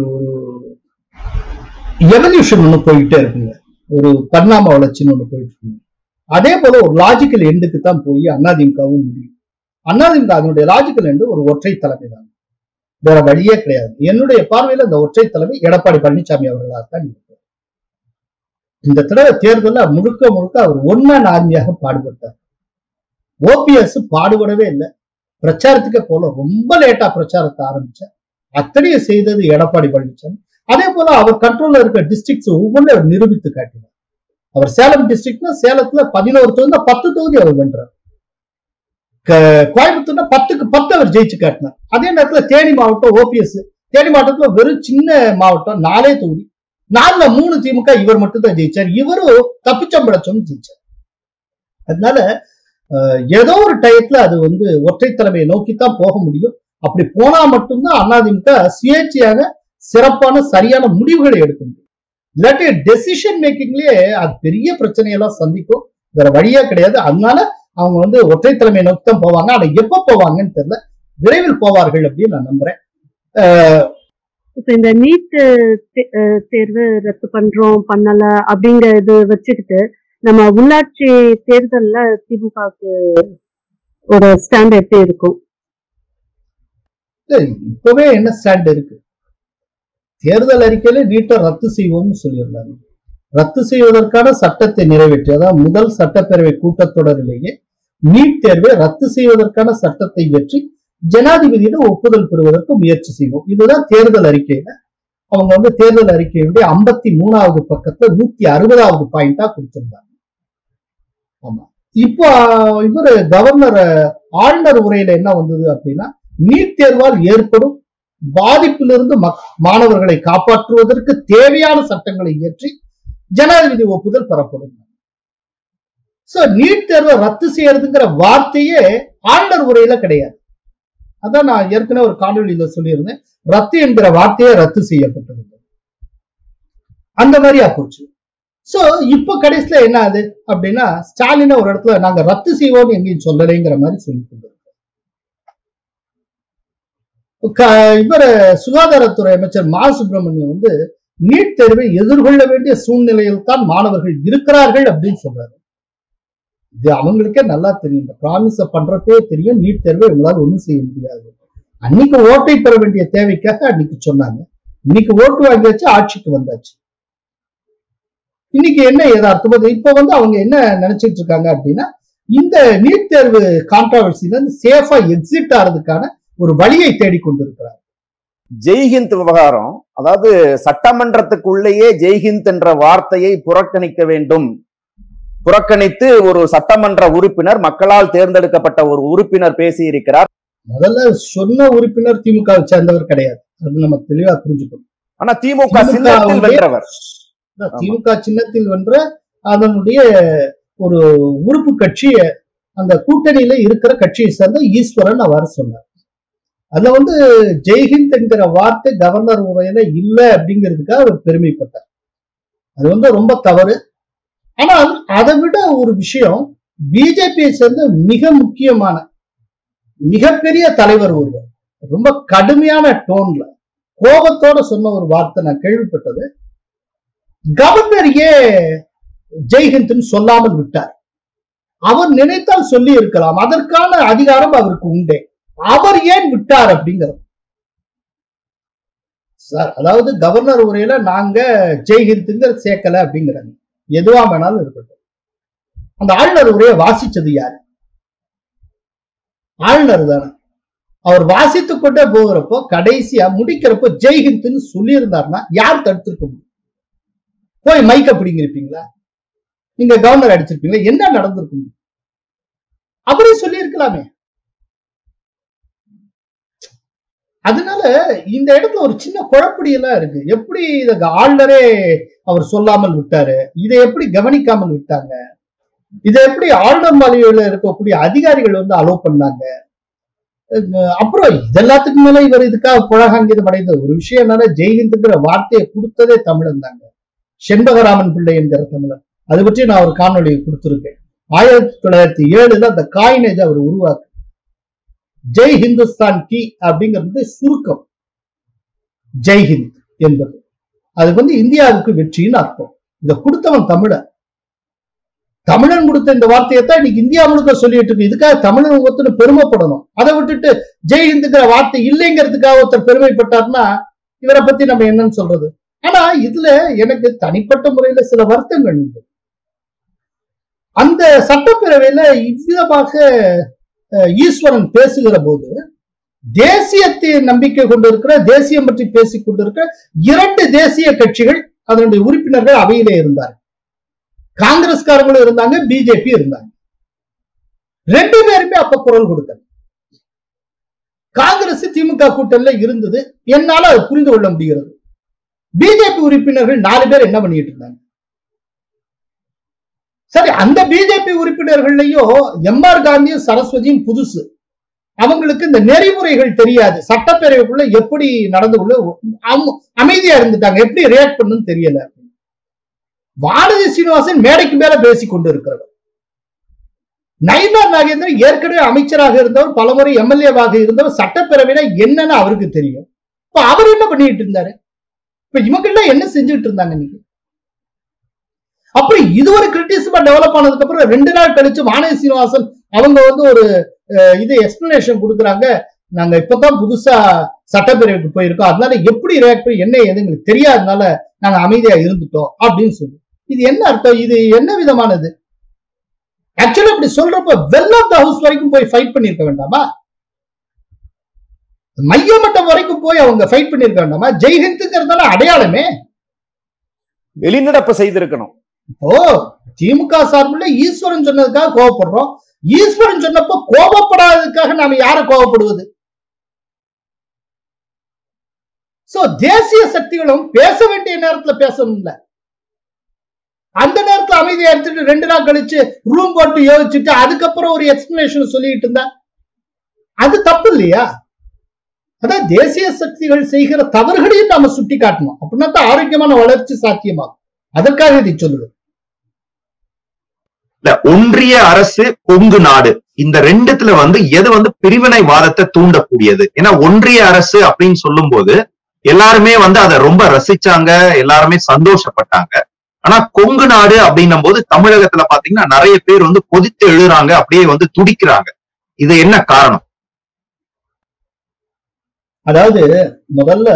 C: எவல்யூஷன் ஒண்ணு போயிட்டே இருக்குங்க ஒரு பரிணாம வளர்ச்சின்னு ஒண்ணு போயிட்டு இருக்குங்க அதே போல ஒரு லாஜிக்கல் எண்டுக்கு தான் போய் அதிமுகவும் முடியும் அதிமுக அதனுடைய லாஜிக்கல் எண்டு ஒரு ஒற்றை தலைமை தான் வேற வழியே கிடையாது என்னுடைய பார்வையில இந்த ஒற்றை தலைமை எடப்பாடி பழனிசாமி அவர்களாகத்தான் இருக்கும் இந்த தடவை தேர்தல்ல முழுக்க முழுக்க அவர் ஒன்மேன் ஆர்மியாக பாடுபட்டார் ஓபிஎஸ் பாடுபடவே இல்லை பிரச்சாரத்துக்கே போல ரொம்ப லேட்டா பிரச்சாரத்தை ஆரம்பிச்சார் அத்தனையும் செய்தது எடப்பாடி பழனிசாமி அதே போல அவர் கண்ட்ரோல்ல இருக்க டிஸ்ட்ரிக்ட்ஸ் ஒவ்வொன்றும் அவர் நிரூபித்து காட்டினார் அவர் சேலம் டிஸ்ட்ரிக்ட்னா சேலத்துல பதினோரு தொகுதி பத்து தொகுதி அவர் வென்றார் க- கோயம்புத்தூர்னா பத்துக்கு பத்து அவர் ஜெயிச்சு காட்டினார் அதே நேரத்துல தேனி மாவட்டம் ஓபிஎஸ் தேனி மாவட்டத்துல வெறும் சின்ன மாவட்டம் நாலே தொகுதி நாலுல மூணு திமுக இவர் மட்டும் தான் ஜெயிச்சார் இவரும் தப்பிச்சம்பளச்சம் ஜெயிச்சார் அதனால அஹ், ஏதோ ஒரு டயத்துல அது வந்து ஒற்றை தலைமையை நோக்கித்தான் போக முடியும் அப்படி போனா மட்டும்தான் அதிமுக சுயேட்சையாக சிறப்பான சரியான முடிவுகளை எடுக்க முடியும் இல்லாட்டி டெசிஷன் மேக்கிங்லயே அது பெரிய பிரச்சனையெல்லாம் சந்திக்கும் வேற வழியே கிடையாது அதனால அவங்க வந்து ஒற்றை தலைமையை நோக்கி தான் போவாங்க ஆனா எப்ப போவாங்கன்னு தெரியல விரைவில் போவார்கள் அப்படின்னு நான் நம்புறேன்
D: இப்ப இந்த நீட் தேர்வு ரத்து பண்றோம் பண்ணல அப்படிங்கிற இது வச்சுக்கிட்டு நம்ம உள்ளாட்சி தேர்தல்ல திமுகவுக்கு ஒரு ஸ்டாண்ட் எப்படி இருக்கும்
C: இல்ல, இப்பவே என்ன ஸ்டாண்ட் இருக்கு தேர்தல் அறிக்கையில நீட்டை ரத்து செய்வோம்னு சொல்லியிருந்தாங்க ரத்து செய்வதற்கான சட்டத்தை நிறைவேற்றி அதாவது முதல் சட்டப்பேரவை கூட்டத்தொடரிலேயே நீட் தேர்வை ரத்து செய்வதற்கான சட்டத்தை இயற்றி ஜனாதிபதியிடம் ஒப்புதல் பெறுவதற்கு முயற்சி செய்வோம் இதுதான் தேர்தல் அறிக்கையில அவங்க வந்து தேர்தல் அறிக்கையுடைய ஐம்பத்தி மூணாவது பக்கத்துல நூத்தி அறுபதாவது பாயிண்டா கொடுத்திருந்தாங்க ஆமா இப்போ இவரு கவர்னர் ஆளுநர் உரையில என்ன வந்தது அப்படின்னா நீட் தேர்வால் ஏற்படும் பாதிப்பிலிருந்து மக்- மாணவர்களை காப்பாற்றுவதற்கு தேவையான சட்டங்களை இயற்றி ஜனாதிபதி ஒப்புதல் பெறப்படும் சோ நீட் தேர்வை ரத்து செய்யறதுங்கிற வார்த்தையே ஆளுநர் உரையில கிடையாது அதான் நான் ஏற்கனவே ஒரு காணொலியில சொல்லியிருந்தேன் ரத்து என்கிற வார்த்தையே ரத்து செய்யப்பட்டிருந்தது அந்த மாதிரியா போச்சு சோ இப்போ கடைசியில என்ன ஆகுது அப்படின்னா ஸ்டாலினை ஒரு இடத்துல நாங்க ரத்து செய்வோம்னு எங்கேயும் சொல்லலைங்கிற மாதிரி சொல்லி கொண்டு க- இவர் சுகாதாரத்துறை அமைச்சர் மா சுப்பிரமணியம் வந்து நீட் தேர்வை எதிர்கொள்ள வேண்டிய சூழ்நிலையில் தான் மாணவர்கள் இருக்கிறார்கள் அப்படின்னு சொல்றாரு இது அவங்களுக்கே நல்லா தெரியும் இந்த ப்ராமிஸ பண்றப்பே தெரியும் நீட் தேர்வை இவங்களால ஒண்ணும் செய்ய முடியாது அன்னைக்கு ஓட்டை பெற வேண்டிய தேவைக்காக அன்னைக்கு சொன்னாங்க இன்னைக்கு ஓட்டு வாங்கியாச்சு ஆட்சிக்கு வந்தாச்சு இன்னைக்கு என்ன யதார்த்தம் அது இப்ப வந்து அவங்க என்ன நினைச்சிட்டு இருக்காங்க அப்படின்னா இந்த நீட் தேர்வு கான்ட்ராவர்சில இருந்து சேஃபா எக்ஸிட் ஆறதுக்கான ஒரு வழியை தேடிக்கொண்டிருக்கிறார்
E: ஜெய்ஹிந்த் விவகாரம் அதாவது சட்டமன்றத்துக்குள்ளேயே ஜெய்ஹிந்த் என்ற வார்த்தையை புறக்கணிக்க வேண்டும் புறக்கணித்து ஒரு சட்டமன்ற உறுப்பினர் மக்களால் தேர்ந்தெடுக்கப்பட்ட ஒரு உறுப்பினர் பேசியிருக்கிறார்
C: முதல்ல சொன்ன உறுப்பினர் திமுகவை சேர்ந்தவர் கிடையாது அது நம்ம தெளிவா புரிஞ்சுக்கணும்
E: ஆனா திமுக
C: திமுக
E: சின்னத்தில்
C: வந்து-
E: வென்றவர்
C: அதான் திமுக சின்னத்தில் வென்ற அதனுடைய ஒரு உறுப்பு கட்சி அந்த கூட்டணியில இருக்கிற கட்சியை சேர்ந்த ஈஸ்வரன் அவர் சொன்னார் அதுல வந்து ஜெய்ஹிந்த் என்கிற வார்த்தை கவர்னர் உரையில இல்ல அப்படிங்கிறதுக்காக அவர் பெருமைப்பட்டார் அது வந்து ரொம்ப தவறு ஆனால் அதை விட ஒரு விஷயம் பிஜேபியை சேர்ந்த மிக முக்கியமான மிகப்பெரிய தலைவர் ஒருவர் ரொம்ப கடுமையான டோன்ல கோபத்தோட சொன்ன ஒரு வார்த்தை நான் கேள்விப்பட்டது கவர்னர் ஏன் ஜெய்ஹிந்த்னு சொல்லாமல் விட்டார் அவர் நினைத்தால் சொல்லி இருக்கலாம் அதற்கான அதிகாரம் அவருக்கு உண்டே அவர் ஏன் விட்டார் அப்படிங்கிறது சார் அதாவது கவர்னர் உரையில நாங்க ஜெய்ஹிந்த்ங்கிற சேர்க்கல அப்படிங்கிறாங்க எதுவா வேணாலும் இருக்கட்டும் அந்த ஆளுநர் உரையை வாசிச்சது யாரு ஆளுநர் தானே அவர் வாசித்துக் கொண்டே போகிறப்போ கடைசியா முடிக்கிறப்போ ஜெய்ஹிந்த்னு சொல்லியிருந்தாருன்னா யார் தடுத்திருக்க முடியும் போய் மைக்க பிடிங்கிருப்பீங்களா நீங்க கவர்னர் அடிச்சிருப்பீங்களா என்ன நடந்திருக்கும் அவரே சொல்லியிருக்கலாமே அதனால இந்த இடத்துல ஒரு சின்ன குழப்படியெல்லாம் இருக்கு எப்படி இத ஆளுநரே அவர் சொல்லாமல் விட்டாரு இதை எப்படி கவனிக்காமல் விட்டாங்க இதை எப்படி ஆளுநர் மாளிகையில இருக்கக்கூடிய அதிகாரிகள் வந்து அலோவ் பண்ணாங்க அஹ் அப்புறம் இதெல்லாத்துக்கு மேல இவர் இதுக்காக புழகாங்கிதம் அடைந்த ஒரு விஷயம் என்னன்னா ஜெய்ஹிந்துங்கிற வார்த்தையை கொடுத்ததே தமிழன் தாங்க செண்பகராமன் பிள்ளை என்கிற தமிழர் அதை பற்றி நான் ஒரு காணொளி கொடுத்திருக்கேன் ஆயிரத்தி தொள்ளாயிரத்தி ஏழுல அந்த காயினேஜ் அவர் உருவாக்கு ஜெய் ஹிந்துஸ்தான் கி அப்படிங்கிறது சுருக்கம் ஜெய் ஹிந்த் என்பது அது வந்து இந்தியாவுக்கு வெற்றின்னு அர்த்தம் இதை கொடுத்தவன் தமிழன் தமிழன் கொடுத்த இந்த வார்த்தையை தான் இன்னைக்கு இந்தியா முழுக்க சொல்லிட்டு இருக்கு இதுக்காக தமிழன் ஒருத்தர் பெருமைப்படணும் அதை விட்டுட்டு ஜெய் ஹிந்துங்கிற வார்த்தை இல்லைங்கிறதுக்காக ஒருத்தர் பெருமைப்பட்டார்னா இவரை பத்தி நம்ம என்னன்னு சொல்றது ஆனா இதுல எனக்கு தனிப்பட்ட முறையில சில வருத்தங்கள் உண்டு அந்த சட்டப்பேரவையில இவ்விதமாக அஹ், ஈஸ்வரன் பேசுகிற போது தேசியத்தை நம்பிக்கை கொண்டிருக்கிற தேசியம் பற்றி பேசிக் கொண்டிருக்கிற இரண்டு தேசிய கட்சிகள் அதனுடைய உறுப்பினர்கள் அவையிலே இருந்தார் காங்கிரஸ்காரங்களும் இருந்தாங்க பிஜேபி இருந்தாங்க ரெண்டு பேருமே அப்ப குரல் கொடுத்தாங்க காங்கிரஸ் திமுக கூட்டணியில இருந்தது என்னால அது புரிந்து கொள்ள முடிகிறது பிஜேபி உறுப்பினர்கள் நாலு பேர் என்ன பண்ணிட்டு இருந்தாங்க சரி அந்த பிஜேபி உறுப்பினர்கள்லயும் எம் ஆர் காந்தியும் சரஸ்வதியும் புதுசு அவங்களுக்கு இந்த நெறிமுறைகள் தெரியாது சட்டப்பேரவைக்குள்ள எப்படி நடந்து கொள்ள அம்- அமைதியா இருந்துட்டாங்க எப்படி ரியாக்ட் பண்ணுன்னு தெரியல வானதி சீனிவாசன் மேடைக்கு மேல பேசிக் கொண்டு இருக்கிறவர் நயினார் நாகேந்திரன் ஏற்கனவே அமைச்சராக இருந்தவர் பலமுறை எம்எல்ஏவாக இருந்தவர் சட்டப்பேரவையில என்னன்னு அவருக்கு தெரியும் இப்ப அவர் என்ன பண்ணிட்டு இருந்தாரு இப்ப இவங்க எல்லாம் என்ன செஞ்சுட்டு இருந்தாங்க இன்னைக்கு அப்புறம் இது ஒரு கிரிட்டிசிமா டெவலப் ஆனதுக்கு அப்புறம் ரெண்டு நாள் கழிச்சு வானதி சீனிவாசன் அவங்க வந்து ஒரு அஹ், இது எக்ஸ்பிளனேஷன் கொடுக்குறாங்க நாங்க இப்பதான் புதுசா சட்டப்பேரவைக்கு போயிருக்கோம் அதனால எப்படி ரியாக்ட் பண்ணி என்ன ஏது எங்களுக்கு தெரியாதனால நாங்க அமைதியா இருந்துட்டோம் அப்படின்னு சொல்லி இது என்ன அர்த்தம் இது என்ன விதமானது ஆக்சுவலி இப்படி சொல்றப்ப வெல் ஆஃப் த ஹவுஸ் வரைக்கும் போய் ஃபைட் பண்ணிருக்க வேண்டாமா மையமட்டம் வரைக்கும் போய் அவங்க ஃபைட் பண்ணிருக்க வேண்டாமா ஜெய்ஹிந்துங்கிறதால அடையாளமே
E: வெளிநடப்பு செய்திருக்கணும்
C: ஓ திமுக சார்பில் ஈஸ்வரன் சொன்னதுக்காக கோவப்படுறோம் ஈஸ்வரன் சொன்னப்போ கோபப்படாததுக்காக நாம யார கோவப்படுவது சோ தேசிய சக்திகளும் பேச வேண்டிய நேரத்துல பேசணும்ல அந்த நேரத்துல அமைதியா எடுத்துட்டு ரெண்டு நாள் கழிச்சு ரூம் போட்டு யோசிச்சுட்டு அதுக்கப்புறம் ஒரு எக்ஸ்பிளனேஷன் சொல்லிட்டு இருந்தா அது தப்பு இல்லையா அதான் தேசிய சக்திகள் செய்கிற தவறுகளையும் நாம சுட்டி காட்டணும் அப்படின்னா தான் ஆரோக்கியமான வளர்ச்சி சாத்தியமாகும் அதற்காக இதை சொல்லுவேன்
B: இல்ல ஒன்றிய அரசு கொங்கு நாடு இந்த ரெண்டுத்துல வந்து எது வந்து பிரிவினைவாதத்தை தூண்டக்கூடியது ஏன்னா ஒன்றிய அரசு அப்படின்னு சொல்லும்போது எல்லாருமே வந்து அதை ரொம்ப ரசிச்சாங்க எல்லாருமே சந்தோஷப்பட்டாங்க ஆனா கொங்கு நாடு அப்படின்னும் போது தமிழகத்துல பாத்தீங்கன்னா நிறைய பேர் வந்து கொதித்து எழுறாங்க அப்படியே வந்து துடிக்கிறாங்க இது என்ன காரணம்
C: அதாவது முதல்ல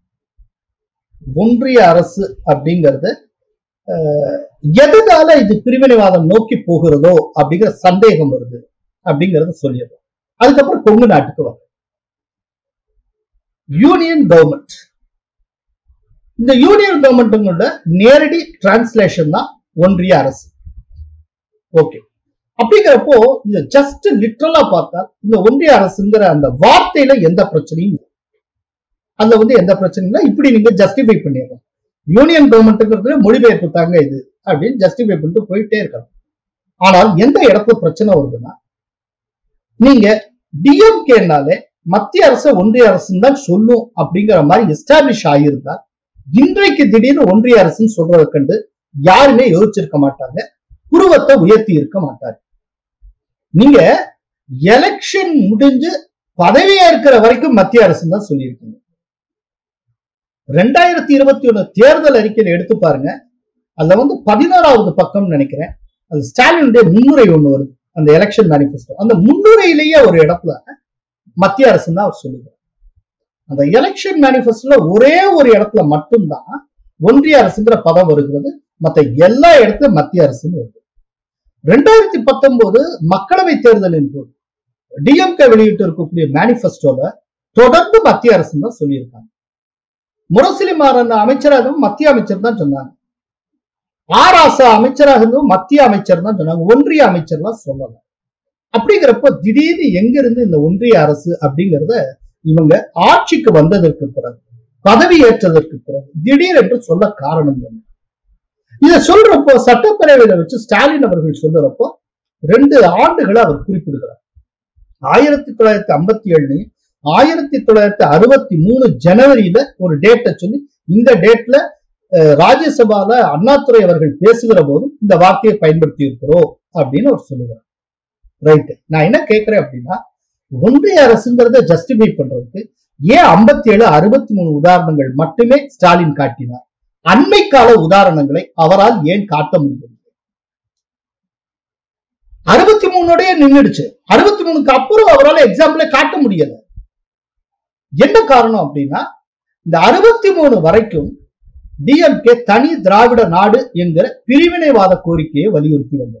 C: ஒன்றிய அரசு அப்படிங்கிறது அஹ், எதனால இது பிரிவினைவாதம் நோக்கி போகிறதோ அப்படிங்கிற சந்தேகம் வருது அப்படிங்கறத சொல்லிடுறோம் அதுக்கப்புறம் கொங்கு நாட்டுக்கு வரும் யூனியன் கவர்மெண்ட் இந்த யூனியன் கவர்மெண்ட்டுங்களோட நேரடி டிரான்ஸ்லேஷன் தான் ஒன்றிய அரசு ஓகே அப்படிங்கிறப்போ இத ஜஸ்ட் லிட்ரலா பார்த்தா இந்த ஒன்றிய அரசுங்கிற அந்த வார்த்தையில எந்த பிரச்சனையும் இல்லை அதுல வந்து எந்த பிரச்சனையும் இல்லை இப்படி நீங்க ஜஸ்டிஃபை பண்ணிடலாம் யூனியன் கவர்மெண்ட்டுங்கிறது மொழிபெயர்ப்பு தாங்க இது அப்படின்னு ஜஸ்டிஃபை பண்ணிட்டு போயிட்டே இருக்கலாம் ஆனால் எந்த இடத்துல பிரச்சனை வருதுன்னா நீங்க டிஎம்கேனாலே மத்திய அரசு ஒன்றிய அரசுன்னு தான் சொல்லும் அப்படிங்கிற மாதிரி எஸ்டாப்ளிஷ் ஆகியிருந்தா இன்றைக்கு திடீர்னு ஒன்றிய அரசுன்னு சொல்றதை கண்டு யாருமே யோசிச்சிருக்க மாட்டாங்க புருவத்தை உயர்த்தி இருக்க மாட்டாரு நீங்க எலெக்ஷன் முடிஞ்சு பதவியா இருக்கிற வரைக்கும் மத்திய அரசு தான் சொல்லியிருக்கீங்க ரெண்டாயிரத்தி இருபத்தி ஒண்ணு தேர்தல் அறிக்கையில எடுத்து பாருங்க அதுல வந்து பதினாறாவது பக்கம் நினைக்கிறேன் அது ஸ்டாலினுடைய முன்னுரை ஒண்ணு வருது அந்த எலெக்ஷன் மேனிஃபெஸ்டோ அந்த முன்னுரையிலேயே ஒரு இடத்துல மத்திய அரசு தான் அவர் சொல்லுகிறார் அந்த எலெக்ஷன் மேனிஃபெஸ்டோல ஒரே ஒரு இடத்துல மட்டும்தான் ஒன்றிய அரசுங்கிற பதம் வருகிறது மத்த எல்லா இடத்துலயும் மத்திய அரசுன்னு வருது ரெண்டாயிரத்தி பத்தொன்பது மக்களவை தேர்தலின் போது டிஎம்கே வெளியிட்டு இருக்கக்கூடிய மேனிஃபெஸ்டோல தொடர்ந்து மத்திய அரசு தான் சொல்லியிருக்காங்க முரசொலி மாறன் அமைச்சராக இருந்தவங்க மத்திய அமைச்சர் தான் சொன்னாங்க ஆராசா அமைச்சராக இருந்தவங்க மத்திய அமைச்சர் தான் சொன்னாங்க ஒன்றிய அமைச்சர்லாம் சொல்லல அப்படிங்கிறப்போ திடீர்னு எங்க இருந்து இந்த ஒன்றிய அரசு அப்படிங்கிறத இவங்க ஆட்சிக்கு வந்ததற்கு பிறகு பதவி ஏற்றதற்கு பிறகு திடீர் என்று சொல்ல காரணம் என்ன இதை சொல்றப்போ சட்டப்பேரவையில வச்சு ஸ்டாலின் அவர்கள் சொல்லுறப்போ ரெண்டு ஆண்டுகளை அவர் குறிப்பிடுகிறார் ஆயிரத்தி தொள்ளாயிரத்தி ஐம்பத்தி ஏழுலையும் ஆயிரத்தி தொள்ளாயிரத்தி அறுபத்தி மூணு ஜனவரியில ஒரு டேட்டை சொல்லி இந்த டேட்ல அஹ், ராஜ்யசபால அண்ணாதுரை அவர்கள் பேசுகிற போதும் இந்த வார்த்தையை பயன்படுத்தி இருக்கிறோம் அப்படின்னு அவர் சொல்லுகிறார் ரைட் நான் என்ன கேட்கிறேன் அப்படின்னா ஒன்றிய அரசுங்கிறத ஜஸ்டிஃபை பண்றதுக்கு ஏன் ஐம்பத்தி ஏழு அறுபத்தி மூணு உதாரணங்கள் மட்டுமே ஸ்டாலின் காட்டினார் அண்மை கால உதாரணங்களை அவரால் ஏன் காட்ட முடியவில்லை அறுபத்தி மூணுடைய நின்றுடுச்சு அறுபத்தி மூணுக்கு அப்புறம் அவரால் எக்ஸாம்பிளே காட்ட முடியல என்ன காரணம் அப்படின்னா இந்த அறுபத்தி மூணு வரைக்கும் டிஎம்கே தனி திராவிட நாடு என்கிற பிரிவினைவாத கோரிக்கையை வலியுறுத்தி வந்தது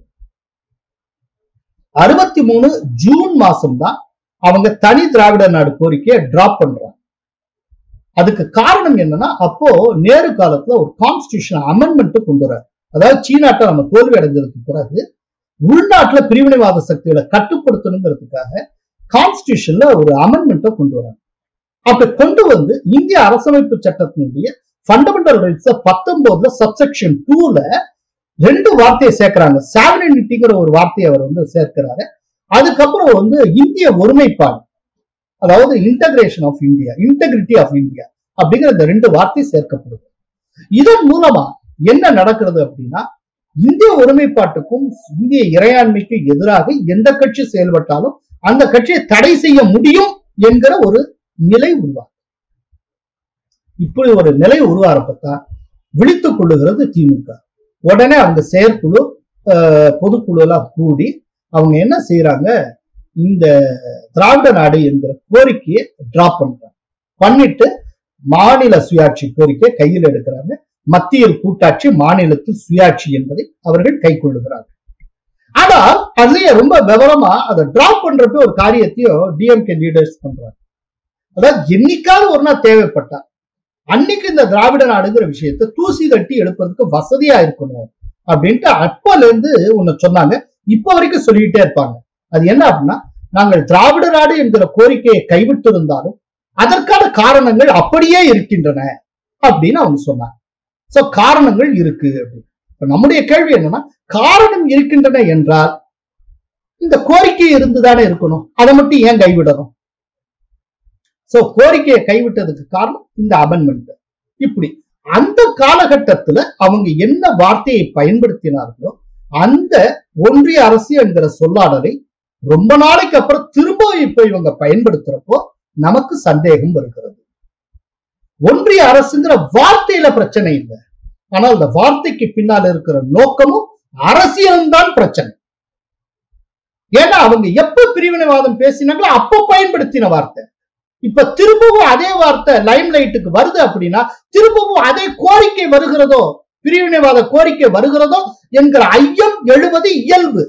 C: அறுபத்தி மூணு ஜூன் மாசம் தான் அவங்க தனி திராவிட நாடு கோரிக்கையை டிராப் பண்றாங்க அதுக்கு காரணம் என்னன்னா அப்போ நேரு காலத்துல ஒரு கான்ஸ்டியூஷன் அமெண்ட்மெண்ட் கொண்டு வர அதாவது சீனாட்டை நம்ம தோல்வி அடைஞ்சதுக்கு பிறகு உள்நாட்டுல பிரிவினைவாத சக்திகளை கட்டுப்படுத்தணுங்கிறதுக்காக கான்ஸ்டியூஷன்ல ஒரு அமெண்ட்மெண்ட்டை கொண்டு வராங்க அப்படி கொண்டு வந்து இந்திய அரசமைப்பு சட்டத்தினுடைய ஃபண்டமெண்டல் ரைட்ஸ் பத்தொன்பதுல சப்செக்ஷன் டூல ரெண்டு வார்த்தையை சேர்க்கிறாங்க சாவரனிட்டிங்கிற ஒரு வார்த்தையை அவர் வந்து சேர்க்கிறாரு அதுக்கப்புறம் வந்து இந்திய ஒருமைப்பாடு அதாவது integration of India integrity of India அப்படிங்கிற இந்த ரெண்டு வார்த்தை சேர்க்கப்படுது இதன் மூலமா என்ன நடக்கிறது அப்படின்னா இந்திய ஒருமைப்பாட்டுக்கும் இந்திய இறையாண்மைக்கு எதிராக எந்த கட்சி செயல்பட்டாலும் அந்த கட்சியை தடை செய்ய முடியும் என்கிற ஒரு நிலை உருவாகும் இப்படி ஒரு நிலை உருவாரப்பத்தான் விழித்துக் கொள்ளுகிறது திமுக உடனே அவங்க செயற்குழு அஹ், பொதுக்குழு எல்லாம் கூடி அவங்க என்ன செய்யறாங்க இந்த திராவிட நாடு என்கிற கோரிக்கையை டிராப் பண்றாங்க பண்ணிட்டு மாநில சுயாட்சி கோரிக்கையை கையில் எடுக்கிறாங்க மத்தியில் கூட்டாட்சி மாநிலத்தில் சுயாட்சி என்பதை அவர்கள் கை கொள்ளுகிறார்கள் ஆனால் அதுலயே ரொம்ப விவரமா அதை டிராப் பண்றப்ப ஒரு காரியத்தையும் டிஎம்கே லீடர்ஸ் பண்றாங்க அதாவது என்னைக்காவது ஒரு நாள் தேவைப்பட்டா அன்னைக்கு இந்த திராவிட நாடுங்கிற விஷயத்தை தூசி தட்டி எடுப்பதற்கு வசதியா இருக்கணும் அப்படின்ட்டு அப்பல இருந்து ஒண்ணு சொன்னாங்க இப்ப வரைக்கும் சொல்லிக்கிட்டே இருப்பாங்க அது என்ன அப்படின்னா நாங்கள் திராவிட நாடு என்கிற கோரிக்கையை கைவிட்டு இருந்தாலும் அதற்கான காரணங்கள் அப்படியே இருக்கின்றன அப்படின்னு அவங்க சொன்னாங்க சோ காரணங்கள் இருக்கு அப்படின்னு இப்ப நம்முடைய கேள்வி என்னன்னா காரணம் இருக்கின்றன என்றால் இந்த கோரிக்கை இருந்துதானே இருக்கணும் அதை மட்டும் ஏன் கைவிடணும் சோ கோரிக்கையை கைவிட்டதுக்கு காரணம் இந்த அமெண்ட்மெண்ட் இப்படி அந்த காலகட்டத்துல அவங்க என்ன வார்த்தையை பயன்படுத்தினார்களோ அந்த ஒன்றிய அரசு என்கிற சொல்லாடலை ரொம்ப நாளைக்கு அப்புறம் திரும்ப இப்ப இவங்க பயன்படுத்துறப்போ நமக்கு சந்தேகம் வருகிறது ஒன்றிய அரசுங்கிற வார்த்தையில பிரச்சனை இல்லை ஆனால் அந்த வார்த்தைக்கு பின்னால் இருக்கிற நோக்கமும் அரசியலும் தான் பிரச்சனை ஏன்னா அவங்க எப்ப பிரிவினைவாதம் பேசினாங்களோ அப்ப பயன்படுத்தின வார்த்தை இப்ப திரும்பவும் அதே வார்த்தை லைம் லைட்டுக்கு வருது அப்படின்னா திரும்பவும் அதே கோரிக்கை வருகிறதோ பிரிவினைவாத கோரிக்கை வருகிறதோ என்கிற ஐயம் எழுவது இயல்பு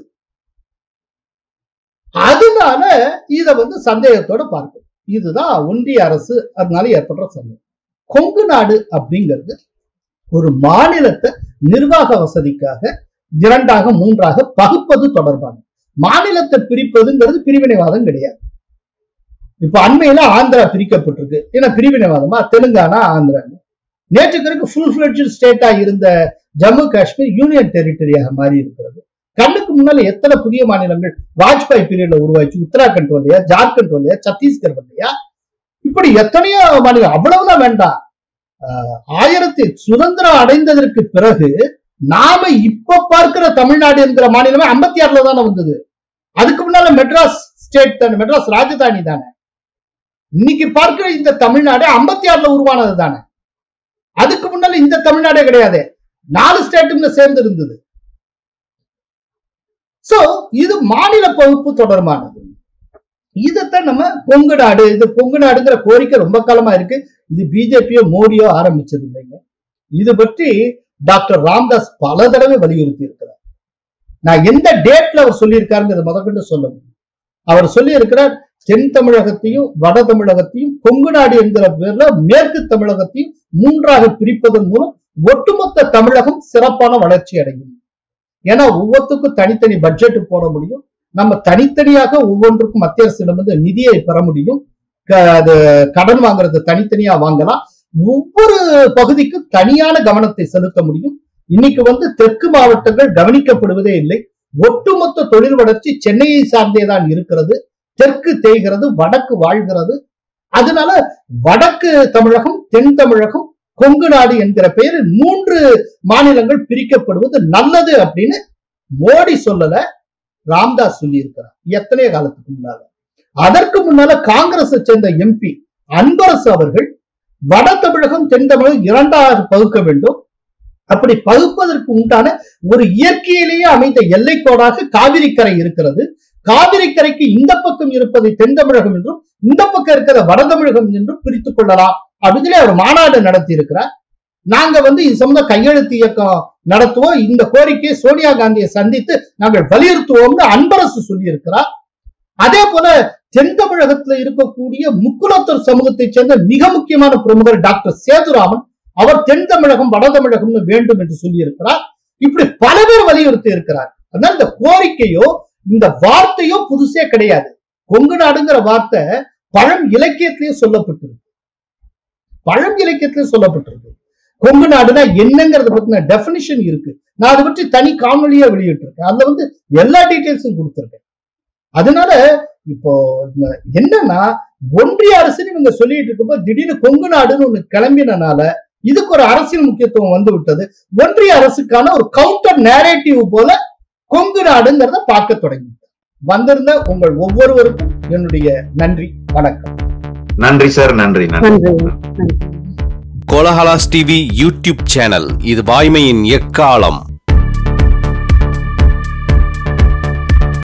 C: அதனால இத வந்து சந்தேகத்தோட பார்க்கும் இதுதான் ஒன்றிய அரசு அதனால ஏற்படுற சந்தேகம் கொங்கு நாடு அப்படிங்கிறது ஒரு மாநிலத்தை நிர்வாக வசதிக்காக இரண்டாக மூன்றாக பகுப்பது தொடர்பான மாநிலத்தை பிரிப்பதுங்கிறது பிரிவினைவாதம் கிடையாது இப்ப அண்மையில ஆந்திரா பிரிக்கப்பட்டிருக்கு ஏன்னா பிரிவினைவாதமா தெலுங்கானா ஆந்திரா நேற்றுக்கு ஃபுல் ஃபிளட்ஜ் ஸ்டேட்டா இருந்த ஜம்மு காஷ்மீர் யூனியன் டெரிட்டரியாக மாறி இருக்கிறது கண்ணுக்கு முன்னால எத்தனை புதிய மாநிலங்கள் வாஜ்பாய் பீரியட்ல உருவாச்சு உத்தராகண்ட் வரலையா ஜார்க்கண்ட் வரலையா சத்தீஸ்கர் வரலையா இப்படி எத்தனையோ மாநிலம் அவ்வளவுதான் வேண்டாம் ஆஹ் ஆயிரத்தி சுதந்திரம் அடைந்ததற்கு பிறகு நாம இப்ப பார்க்கிற தமிழ்நாடு என்கிற மாநிலமே ஐம்பத்தி ஆறுல தானே வந்தது அதுக்கு முன்னால மெட்ராஸ் ஸ்டேட் தானே மெட்ராஸ் ராஜதானி தானே இன்னைக்கு பார்க்கிற இந்த தமிழ்நாடு ஐம்பத்தி ஆறுல உருவானது தானே அதுக்கு முன்னால இந்த தமிழ்நாடே கிடையாது நாலு ஸ்டேட்டுங்க சேர்ந்து இருந்தது சோ இது மாநில பகுப்பு தொடர்பானது இதைத்தான் நம்ம கொங்கு நாடு இது கொங்கு நாடுங்கிற கோரிக்கை ரொம்ப காலமா இருக்கு இது பிஜேபியோ மோடியோ ஆரம்பிச்சது இல்லைங்க இது பற்றி டாக்டர் ராம்தாஸ் பல தடவை வலியுறுத்தி இருக்கிறார் நான் எந்த டேட்ல அவர் சொல்லியிருக்காருங்கிறத முதற்கொண்டு சொல்ல முடியும் அவர் சொல்லி இருக்கிறார் தென் தமிழகத்தையும் வட தமிழகத்தையும் கொங்கு நாடு என்கிற பேர்ல மேற்கு தமிழகத்தையும் மூன்றாக பிரிப்பதன் மூலம் ஒட்டுமொத்த தமிழகம் சிறப்பான வளர்ச்சி அடையும் ஏன்னா ஒவ்வொருத்துக்கும் தனித்தனி பட்ஜெட் போட முடியும் நம்ம தனித்தனியாக ஒவ்வொன்றுக்கும் மத்திய அரசிடமிருந்து நிதியை பெற முடியும் க- அது கடன் வாங்குறது தனித்தனியா வாங்கலாம் ஒவ்வொரு பகுதிக்கும் தனியான கவனத்தை செலுத்த முடியும் இன்னைக்கு வந்து தெற்கு மாவட்டங்கள் கவனிக்கப்படுவதே இல்லை ஒட்டுமொத்த தொழில் வளர்ச்சி சென்னையை சார்ந்தே தான் இருக்கிறது தெற்கு தேய்கிறது வடக்கு வாழ்கிறது அதனால வடக்கு தமிழகம் தென் தமிழகம் கொங்கு நாடு என்கிற பெயரில் மூன்று மாநிலங்கள் பிரிக்கப்படுவது நல்லது அப்படின்னு மோடி சொல்லல ராம்தாஸ் சொல்லி இருக்கிறார் எத்தனையோ காலத்துக்கு முன்னால அதற்கு முன்னால காங்கிரஸை சேர்ந்த எம்பி அன்பரசு அவர்கள் வட தமிழகம் தென் தமிழகம் இரண்டாக பகுக்க வேண்டும் அப்படி பகுப்பதற்கு உண்டான ஒரு இயற்கையிலேயே அமைந்த எல்லைக்கோடாக காவிரி கரை இருக்கிறது காவிரி கரைக்கு இந்த பக்கம் இருப்பதை தென் தமிழகம் என்றும் இந்த பக்கம் இருக்கிற வட தமிழகம் என்றும் பிரித்துக் கொள்ளலாம் அப்படின்னு சொல்லி அவர் மாநாடு நடத்தி இருக்கிறார் நாங்க வந்து இது சம்பந்த கையெழுத்து இயக்கம் நடத்துவோம் இந்த கோரிக்கையை சோனியா காந்தியை சந்தித்து நாங்கள் வலியுறுத்துவோம்னு அன்பரசு சொல்லி இருக்கிறார் அதே போல தென் தமிழகத்துல இருக்கக்கூடிய முக்குலத்தூர் சமூகத்தைச் சேர்ந்த மிக முக்கியமான பிரமுகர் டாக்டர் சேதுராமன் அவர் தென் தமிழகம் வட தமிழகம்னு வேண்டும் என்று சொல்லி இருக்கிறார் இப்படி பல பேர் வலியுறுத்தி இருக்கிறார் அதனால இந்த கோரிக்கையோ இந்த வார்த்தையோ புதுசே கிடையாது கொங்கு நாடுங்கிற வார்த்தை பழம் இலக்கியத்திலேயே சொல்லப்பட்டிருக்கு பழம் இலக்கியத்திலேயே சொல்லப்பட்டிருக்கு கொங்கு நாடுனா என்னங்கிறத பத்தின டெபினிஷன் இருக்கு நான் அதை பற்றி தனி காணொலியா வெளியிட்டிருக்கேன் அதுல வந்து எல்லா டீட்டெயில்ஸும் கொடுத்திருக்கேன் அதனால இப்போ இந்த- என்னன்னா ஒன்றிய அரசுன்னு இவங்க சொல்லிட்டு இருக்கும்போது திடீர்னு கொங்கு நாடுன்னு ஒண்ணு கிளம்பினனால இதுக்கு ஒரு அரசியல் முக்கியத்துவம் வந்து விட்டது ஒன்றிய அரசுக்கான ஒரு கவுண்டர் நேரேட்டிவ் போல கொங்கு நாடுங்கிறத பார்க்க தொடங்கி வந்திருந்த உங்கள் ஒவ்வொருவருக்கும் என்னுடைய நன்றி வணக்கம்
B: நன்றி சார் நன்றி நன்றி
D: நன்றி
A: கோலஹலாஸ் டிவி யூடியூப் சேனல் இது வாய்மையின் எக்காலம்